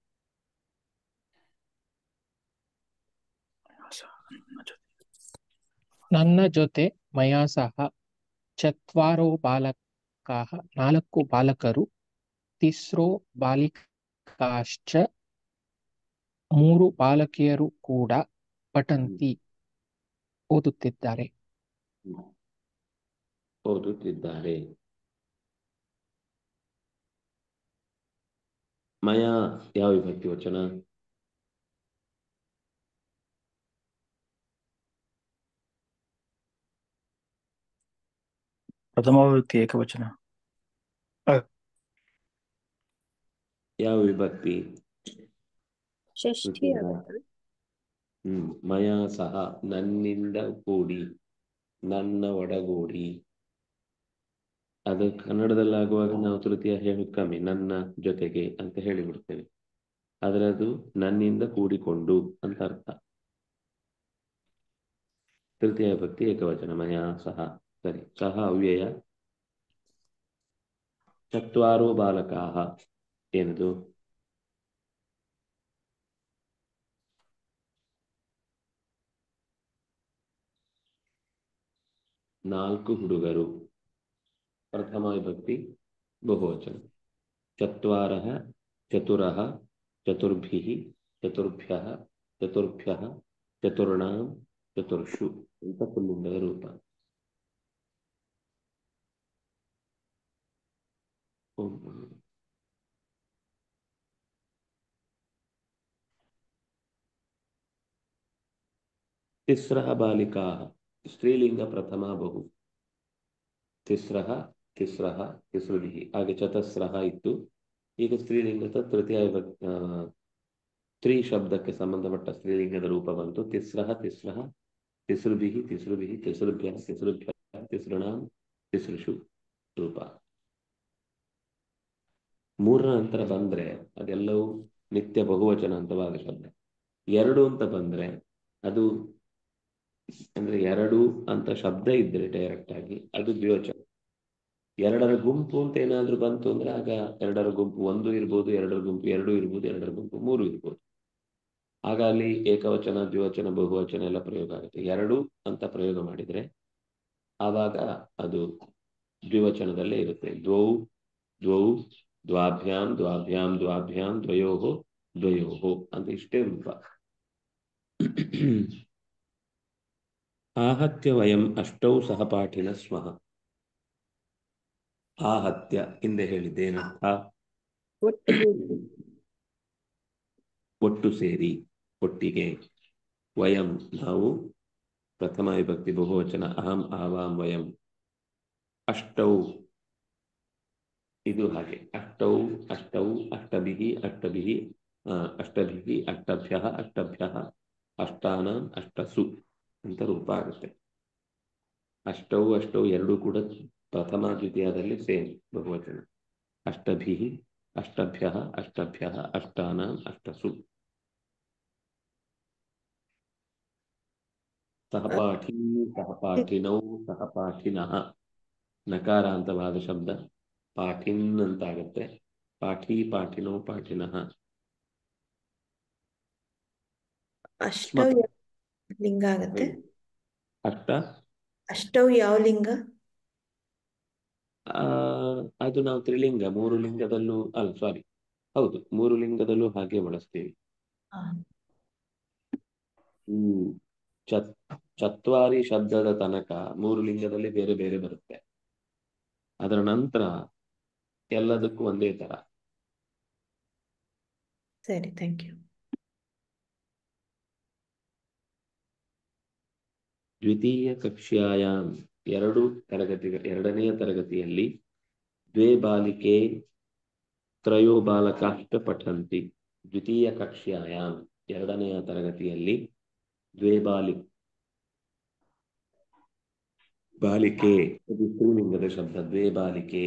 ನನ್ನ ಜೊತೆ ಮಯಾ ಸಹ ಚತ್ವಾರೋ ಬಾಲಕಾಃ ನಾಲ್ಕು ಬಾಲಕರು ತಿಸ್ರೋ ಬಾಲಿಕಾಶ್ಚ ಮೂರು ಬಾಲಕಿಯರು ಕೂಡ ಪಠಂತಿ ಓದುತ್ತಿದ್ದಾರೆ ಓದುತ್ತಿದ್ದಾರೆ ಮಯಾ ಯಾವ ವಿಭಕ್ತಿ ವಚನ ಪ್ರಥಮ ವಿಭಕ್ತಿ ಏಕವಚನ ಯಾವ ವಿಭಕ್ತಿ ಷಷ್ಠಿ ತೃತೀಯ ಆಗುತ್ತೆ ಹ್ಮ್ ಮಯ ಸಹ ನನ್ನಿಂದ ಕೂಡಿ ನನ್ನ ಒಡಗೂಡಿ ಅದು ಕನ್ನಡದಲ್ಲಾಗುವಾಗ ನಾವು ತೃತೀಯ ಹೇಳಿ ಕಮ್ಮಿ ನನ್ನ ಜೊತೆಗೆ ಅಂತ ಹೇಳಿಬಿಡ್ತೇವೆ ಆದ್ರೆ ಅದು ನನ್ನಿಂದ ಕೂಡಿಕೊಂಡು ಅಂತ ಅರ್ಥ ತೃತೀಯ ಭಕ್ತಿ ಏಕವಚನ ಮಯ ಸಹ ಸರಿ ಸಹ ಅವ್ಯಯ ಚತ್ವಾರೋ ಬಾಲಕಾಹ ಏನದು ನಾಲ್ಕು ಹುಡುಗರು ಪ್ರಥಮ ವಿಭಕ್ತಿ ಬಹುವಚನ ಚತ್ವಾರಃ ಚತುರಃ ಚತುರ್ಭಿಃ ಚತುರ್ಭ್ಯಃ ಚತುರ್ಭ್ಯಃ ಚತುರ್ಣಾಂ ಚತುರ್ಷು ಅಂತ ಪುಲ್ಲಿಂಗದ ರೂಪ ಓಂ तिस्रः बालिकाः स्त्रीलिंग प्रथमा बहु तिस्रः तिस्रः तिसृभिः ಹಾಗೆ ಚತಸ್ರಃ ಇತ್ತು ಈಗ ಸ್ತ್ರೀಲಿಂಗದ ತೃತೀಯ ವಿಭಕ್ತಿ ಆ, ಸ್ತ್ರೀ ಶಬ್ದಕ್ಕೆ ಸಂಬಂಧಪಟ್ಟ ಸ್ತ್ರೀಲಿಂಗದ ರೂಪ ಬಂತು ತಿಸ್ರಃ ತಿಸ್ರಃ ತಿಸೃಭಿಃ ತಿಸೃಭಿಃ ತಿಸೃಭ್ಯಃ ತಿಸೃಭ್ಯಃ ತಿಸೃಣಾಂ ತಿಸೃಷು ರೂಪ ಮೂರರ ನಂತರ ಬಂದ್ರೆ ಅದೆಲ್ಲವೂ ನಿತ್ಯ ಬಹುವಚನ ಅಂತವಾದ ಶಬ್ದ ಎರಡು ಅಂತ ಬಂದ್ರೆ ಅದು ಅಂದ್ರೆ ಎರಡು ಅಂತ ಶಬ್ದ ಇದ್ರೆ ಡೈರೆಕ್ಟ್ ಆಗಿ ಅದು ದ್ವಿವಚನ ಎರಡರ ಗುಂಪು ಅಂತ ಏನಾದ್ರೂ ಬಂತು ಅಂದ್ರೆ ಆಗ ಎರಡರ ಗುಂಪು ಒಂದು ಇರ್ಬೋದು ಎರಡರ ಗುಂಪು ಎರಡು ಇರ್ಬೋದು ಎರಡರ ಗುಂಪು ಮೂರು ಇರ್ಬೋದು ಆಗ ಅಲ್ಲಿ ಏಕವಚನ ದ್ವಿವಚನ ಬಹುವಚನ ಎಲ್ಲ ಪ್ರಯೋಗ ಆಗುತ್ತೆ ಎರಡು ಅಂತ ಪ್ರಯೋಗ ಮಾಡಿದ್ರೆ ಆವಾಗ ಅದು ದ್ವಿವಚನದಲ್ಲೇ ಇರುತ್ತೆ ದ್ವೌ ದ್ವೌ ದ್ವಾಭ್ಯಾಂ ದ್ವಾಭ್ಯಾಂ ದ್ವಾಭ್ಯಾಂ ದ್ವಯೋಹೋ ದ್ವಯೋಹೋ ಅಂತ ಇಷ್ಟೇ ರೂಪ आहत्य वयम् अष्टौ सहपाठिनः स्मः आहत्य ಹಿಂದೆ ಹೇಳಿದ್ದೇನರ್ಥ ಒಟ್ಟುಗೂಡಿ ಒಟ್ಟು ಸೇರಿ ಒಟ್ಟಿಗೆ ವಯಂ ನಾವು ಪ್ರಥಮ ವಿಭಕ್ತಿ ಬಹುವಚನ ಅಹಂ ಆವಾಂ ವಯಂ ಅಷ್ಟೌ ಇದು ಹಾಗೆ ಅಷ್ಟೌ ಅಷ್ಟೌ ಅಷ್ಟಭಿಃ ಅಷ್ಟಭಿಃ ಆ, ಅಷ್ಟಭಿಃ ಅಷ್ಟಭ್ಯಃ ಅಷ್ಟಭ್ಯಃ ಅಷ್ಟಾನಾಂ ಅಷ್ಟಸು ಅಂತ ರೂಪ ಆಗುತ್ತೆ ಅಷ್ಟೌ ಅಷ್ಟೌ ಎರಡೂ ಕೂಡ ಪ್ರಥಮ ದ್ವಿತೀಯದಲ್ಲಿ ಸೇಮ್ ಬಹುವಚನ ಅಷ್ಟಭಿಃ ಅಷ್ಟಭ್ಯಃ ಅಷ್ಟಭ್ಯಃ ಅಷ್ಟಾನಾಂ ಅಷ್ಟಸು ಸಹಪಾಠಿ ಸಹಪಾಠಿನೌ ಸಹಪಾಠಿನಃ ನಕಾರಾಂತವಾದ ಶಬ್ದ ಪಾಠಿನ್ ಅಂತ ಆಗುತ್ತೆ ಪಾಠಿ ಪಾಠಿನೌ ಪಾಠಿನಃ ಅಷ್ಟೌ ಯಾವ ಲಿಂಗ ಆಗತ್ತೆ ಅಷ್ಟ ಅಷ್ಟೌ ಯಾವ ಲಿಂಗ ಆ, ಅದು ನಾವು ತ್ರಿಲಿಂಗ ಮೂರು ಲಿಂಗದಲ್ಲೂ ಅಲ್ಲ ಸಾರಿ ಹೌದು ಮೂರು ಲಿಂಗದಲ್ಲೂ ಹಾಗೆ ಬಳಸ್ತೀವಿ ಹಾ. ಹ್ಮ್ ಚತ್ ಚತ್ವಾರಿ ಶಬ್ದದ ತನಕ ಮೂರು ಲಿಂಗದಲ್ಲಿ ಬೇರೆ ಬೇರೆ ಬರುತ್ತೆ ಅದರ ನಂತರ ಎಲ್ಲದಕ್ಕೂ ಒಂದೇ ತರ ಸರಿ ಥ್ಯಾಂಕ್ ಯು ದ್ವಿತೀಯ ಕಕ್ಷ್ಯಾಯಾಮ್ ಎರಡು ತರಗತಿ ಎರಡನೆಯ ತರಗತಿಯಲ್ಲಿ ದ್ವೇ ಬಾಲಿಕೆ ತ್ರಯೋ ಬಾಲಕಾಷ್ಟ ಪಠಂತಿ ದ್ವಿತೀಯ ಕಕ್ಷ್ಯಾಯಾಮ್ ಎರಡನೆಯ ತರಗತಿಯಲ್ಲಿ ದ್ವೇ ಬಾಲಿ ಬಾಲಿಕೆ ಇದು ಸ್ತ್ರೀಲಿಂಗದ ಶಬ್ದ ದ್ವೇ ಬಾಲಿಕೆ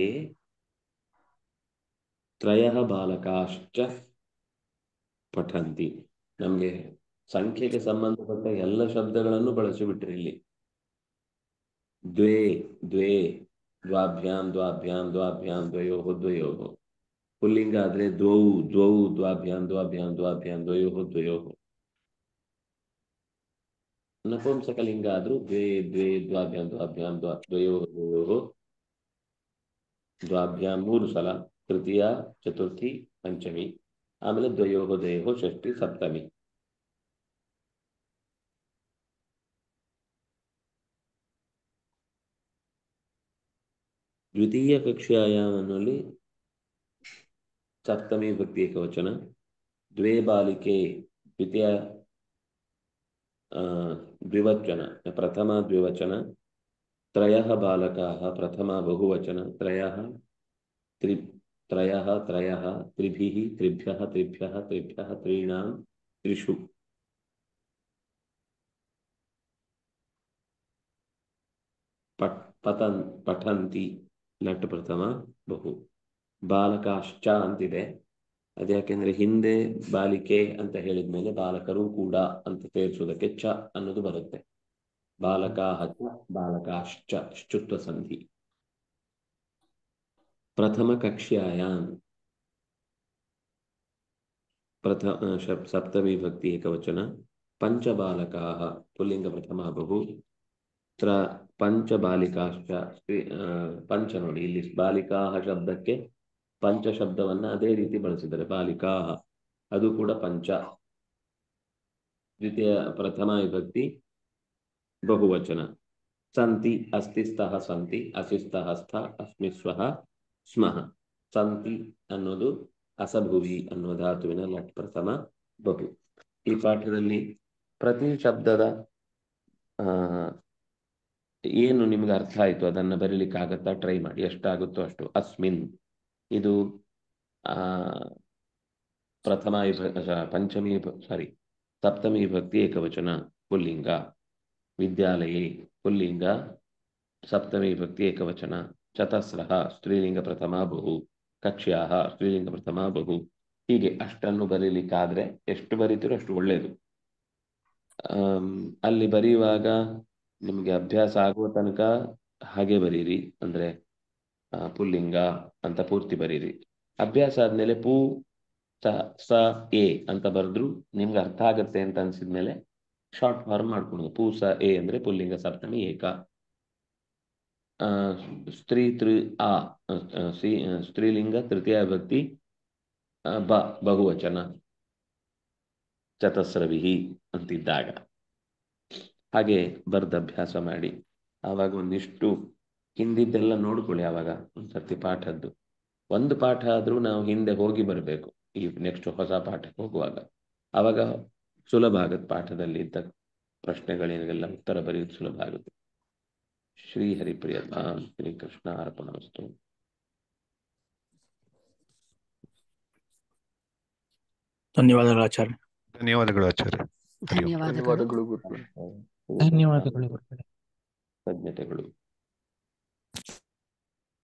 ತ್ರಯ ಬಾಲಕಾಶ್ಚ ಪಠಂತಿ ನಮ್ಗೆ ಸಂಖ್ಯೆಗೆ ಸಂಬಂಧಪಟ್ಟ ಎಲ್ಲ ಶಬ್ದಗಳನ್ನು ಬಳಸಿಬಿಟ್ರಿ ಇಲ್ಲಿ ದ್ವೇ ದ್ವೇ ದ್ವಾಭ್ಯಾಂ ದ್ವಾಭ್ಯಾಂ ದ್ವಾಭ್ಯಾಂ ದ್ವಯೋಹೋ ದ್ವಯೋಹೋ ಪುಲ್ಲಿಂಗ ಆದ್ರೆ ದ್ವೌ ದ್ವೌ ದ್ವಾಭ್ಯಾಂ ದ್ವಾಭ್ಯಾಂ ದ್ವಾಭ್ಯಾಂ ದ್ವಯೋಹೋ ದ್ವಯೋಹೋ ನಪುಂಸಕಲಿಂಗ ಆದ್ರೂ ದ್ವೇ ದ್ವೇ ದ್ವಾಭ್ಯಾಂ ದ್ವಾಭ್ಯಾಂ ದ್ವಾ ದ್ವಯೋಹೋ ದ್ವಯೋಹೋ ದ್ವಾಭ್ಯಾಂ ಮೂರು ಸಲ ತೃತೀಯ ಚತುರ್ಥಿ ಪಂಚಮಿ ಆಮೇಲೆ ದ್ವಯೋಹೋ ದ್ವಯೋಹೋ ಷಷ್ಠಿ ಸಪ್ತಮಿ ದ್ವಿತೀಯ ಕಕ್ಷಾಯಾಮನಲ್ಲಿ ಸಪ್ತಮಿ ಭಕ್ತಿ ಏಕವಚನ ದ್ವೇ ಬಾಲಿಕೆ ದ್ವಿತೀಯ ಆ, ದ್ವಿವಚನ ಪ್ರಥಮ ದ್ವಿವಚನ ತ್ರಯಃ ಬಾಲಕಾः ಪ್ರಥಮ ಬಹುವಚನ ತ್ರಯಃ ತ್ರಿ ತ್ರಯಃ ತ್ರಯಃ ತ್ರಿಭಿः ತ್ರಿಭ್ಯः ತ್ರಿಭ್ಯः ತ್ರಿಭ್ಯः ತ್ರೀणां त्रिषु ಪಟ್ ಪತನ್ ಪಠಂತಿ ಲಟ್ ಪ್ರಥಮ ಬಹು ಬಾಲಕಾಶ್ಚ ಅಂತಿದೆ ಅದ್ಯಾಕೆಂದ್ರೆ ಹಿಂದೆ ಬಾಲಿಕೆ ಅಂತ ಹೇಳಿದ್ಮೇಲೆ ಬಾಲಕರು ಕೂಡ ಅಂತ ಸೇರಿಸುವುದಕ್ಕೆ ಚ ಅನ್ನೋದು ಬರುತ್ತೆ ಬಾಲಕಾಹ ಚ ಬಾಲಕಾಶ್ಚ ಶುತ್ವ ಸಂಧಿ ಪ್ರಥಮ ಕಕ್ಷ್ಯಾಯಾಂ ಪ್ರಥಮ ಸಪ್ತಮಿ ಭಕ್ತಿ ಏಕವಚನ ಪಂಚಬಾಲಕಾಹ ಪುಲ್ಲಿಂಗ ಪ್ರಥಮ ಬಹು ತ್ರ ಪಂಚಬಾಲಿಕಾಶ್ಚ ಪಂಚ ನೋಡಿ ಇಲ್ಲಿ ಬಾಲಿಕಾಹ ಶಬ್ದಕ್ಕೆ ಪಂಚ ಶಬ್ದವನ್ನ ಅದೇ ರೀತಿ ಬಳಸಿದ್ದಾರೆ ಬಾಲಿಕಾಹ ಅದು ಕೂಡ ಪಂಚ ದ್ವಿತೀಯ ಪ್ರಥಮ ವಿಭಕ್ತಿ ಬಹುವಚನ ಸಂತಿ ಅಸ್ತಿ ಸ್ತಃ ಸಂತಿ ಅಸಿಸ್ತಃ ಸ್ಥ ಅಸ್ಮಿ ಸ್ವಃ ಸ್ಮಃ ಸಂತಿ ಅನ್ನೋದು ಅಸಭುವಿ ಅನ್ನೋ ಧಾತುವಿನ ಲಟ್ ಪ್ರಥಮ ಬಹು ಈ ಪಾಠದಲ್ಲಿ ಪ್ರತಿ ಶಬ್ದದ ಆ ಏನು ನಿಮ್ಗೆ ಅರ್ಥ ಆಯ್ತು ಅದನ್ನ ಬರೀಲಿಕ್ಕಾಗತ್ತಾ ಟ್ರೈ ಮಾಡಿ ಎಷ್ಟಾಗುತ್ತೋ ಅಷ್ಟು ಅಸ್ಮಿನ್ ಇದು ಆ ಪ್ರಥಮ ಪಂಚಮಿ ಸಾರಿ ಸಪ್ತಮಿ ವಿಭಕ್ತಿ ಏಕವಚನ ಪುಲ್ಲಿಂಗ ವಿದ್ಯಾಲಯೇ ಪುಲ್ಲಿಂಗ ಸಪ್ತಮಿ ವಿಭಕ್ತಿ ಏಕವಚನ ಚತಸ್ರಃ ಸ್ತ್ರೀಲಿಂಗ ಪ್ರಥಮ ಬಹು ಕಕ್ಷ್ಯಾಹ ಸ್ತ್ರೀಲಿಂಗ ಪ್ರಥಮ ಬಹು ಹೀಗೆ ಅಷ್ಟನ್ನು ಬರೀಲಿಕ್ಕಾದ್ರೆ ಎಷ್ಟು ಬರೀತೀರೋ ಅಷ್ಟು ಒಳ್ಳೆಯದು ಅಲ್ಲಿ ಬರೆಯುವಾಗ ನಿಮಗೆ ಅಭ್ಯಾಸ ಆಗುವ ತನಕ ಹಾಗೆ ಬರೀರಿ ಅಂದ್ರೆ ಪುಲ್ಲಿಂಗ ಅಂತ ಪೂರ್ತಿ ಬರೀರಿ ಅಭ್ಯಾಸ ಆದ್ಮೇಲೆ ಪೂ ಸ ಸ ಎ ಅಂತ ಬರೆದ್ರು ನಿಮ್ಗೆ ಅರ್ಥ ಆಗತ್ತೆ ಅಂತ ಅನ್ಸಿದ್ಮೇಲೆ ಶಾರ್ಟ್ ಫಾರ್ಮ್ ಮಾಡ್ಕೊಂಡು ಪೂ ಸ ಎ ಅಂದ್ರೆ ಪುಲ್ಲಿಂಗ ಸಪ್ತಮಿ ಏಕ ಸ್ತ್ರೀ ತ್ರಿ ಆ ಸ್ತ್ರೀಲಿಂಗ ತೃತೀಯ ಭಕ್ತಿ ಬ ಬಹುವಚನ ಚತಸ್ರವಿಹಿ ಅಂತಿದ್ದಾಗ ಹಾಗೆ ಬರ್ದ ಅಭ್ಯಾಸ ಮಾಡಿ ಆವಾಗ ಒಂದಿಷ್ಟು ಹಿಂದಿದ್ದೆಲ್ಲ ನೋಡ್ಕೊಳ್ಳಿ ಆವಾಗ ಒಂದ್ಸರ್ತಿ ಪಾಠದ್ದು ಒಂದು ಪಾಠ ಆದ್ರೂ ನಾವು ಹಿಂದೆ ಹೋಗಿ ಬರಬೇಕು ಈ ನೆಕ್ಸ್ಟ್ ಹೊಸ ಪಾಠಕ್ಕೆ ಹೋಗುವಾಗ ಆವಾಗ ಸುಲಭ ಆಗುತ್ತೆ ಪಾಠದಲ್ಲಿ ಇದ್ದ ಪ್ರಶ್ನೆಗಳಿಗೆಲ್ಲ ಉತ್ತರ ಬರೆಯೋದು ಸುಲಭ ಆಗುತ್ತೆ ಶ್ರೀ ಹರಿಪ್ರಿಯ ಧಾಮ್ ಶ್ರೀ ಕೃಷ್ಣ ಅರ್ಪಣಮಸ್ತು ಧನ್ಯವಾದಗಳು ಆಚಾರ್ಯ ಧನ್ಯವಾದಗಳು ಆಚಾರ್ಯ ಧನ್ಯವಾದಗಳು ಧನ್ಯವಾದಗಳು ಗುರುಗಳೇ ಧನ್ಯವಾದಗಳು ಗುರುಗಳೇ ತಜ್ಞತೆಗಳು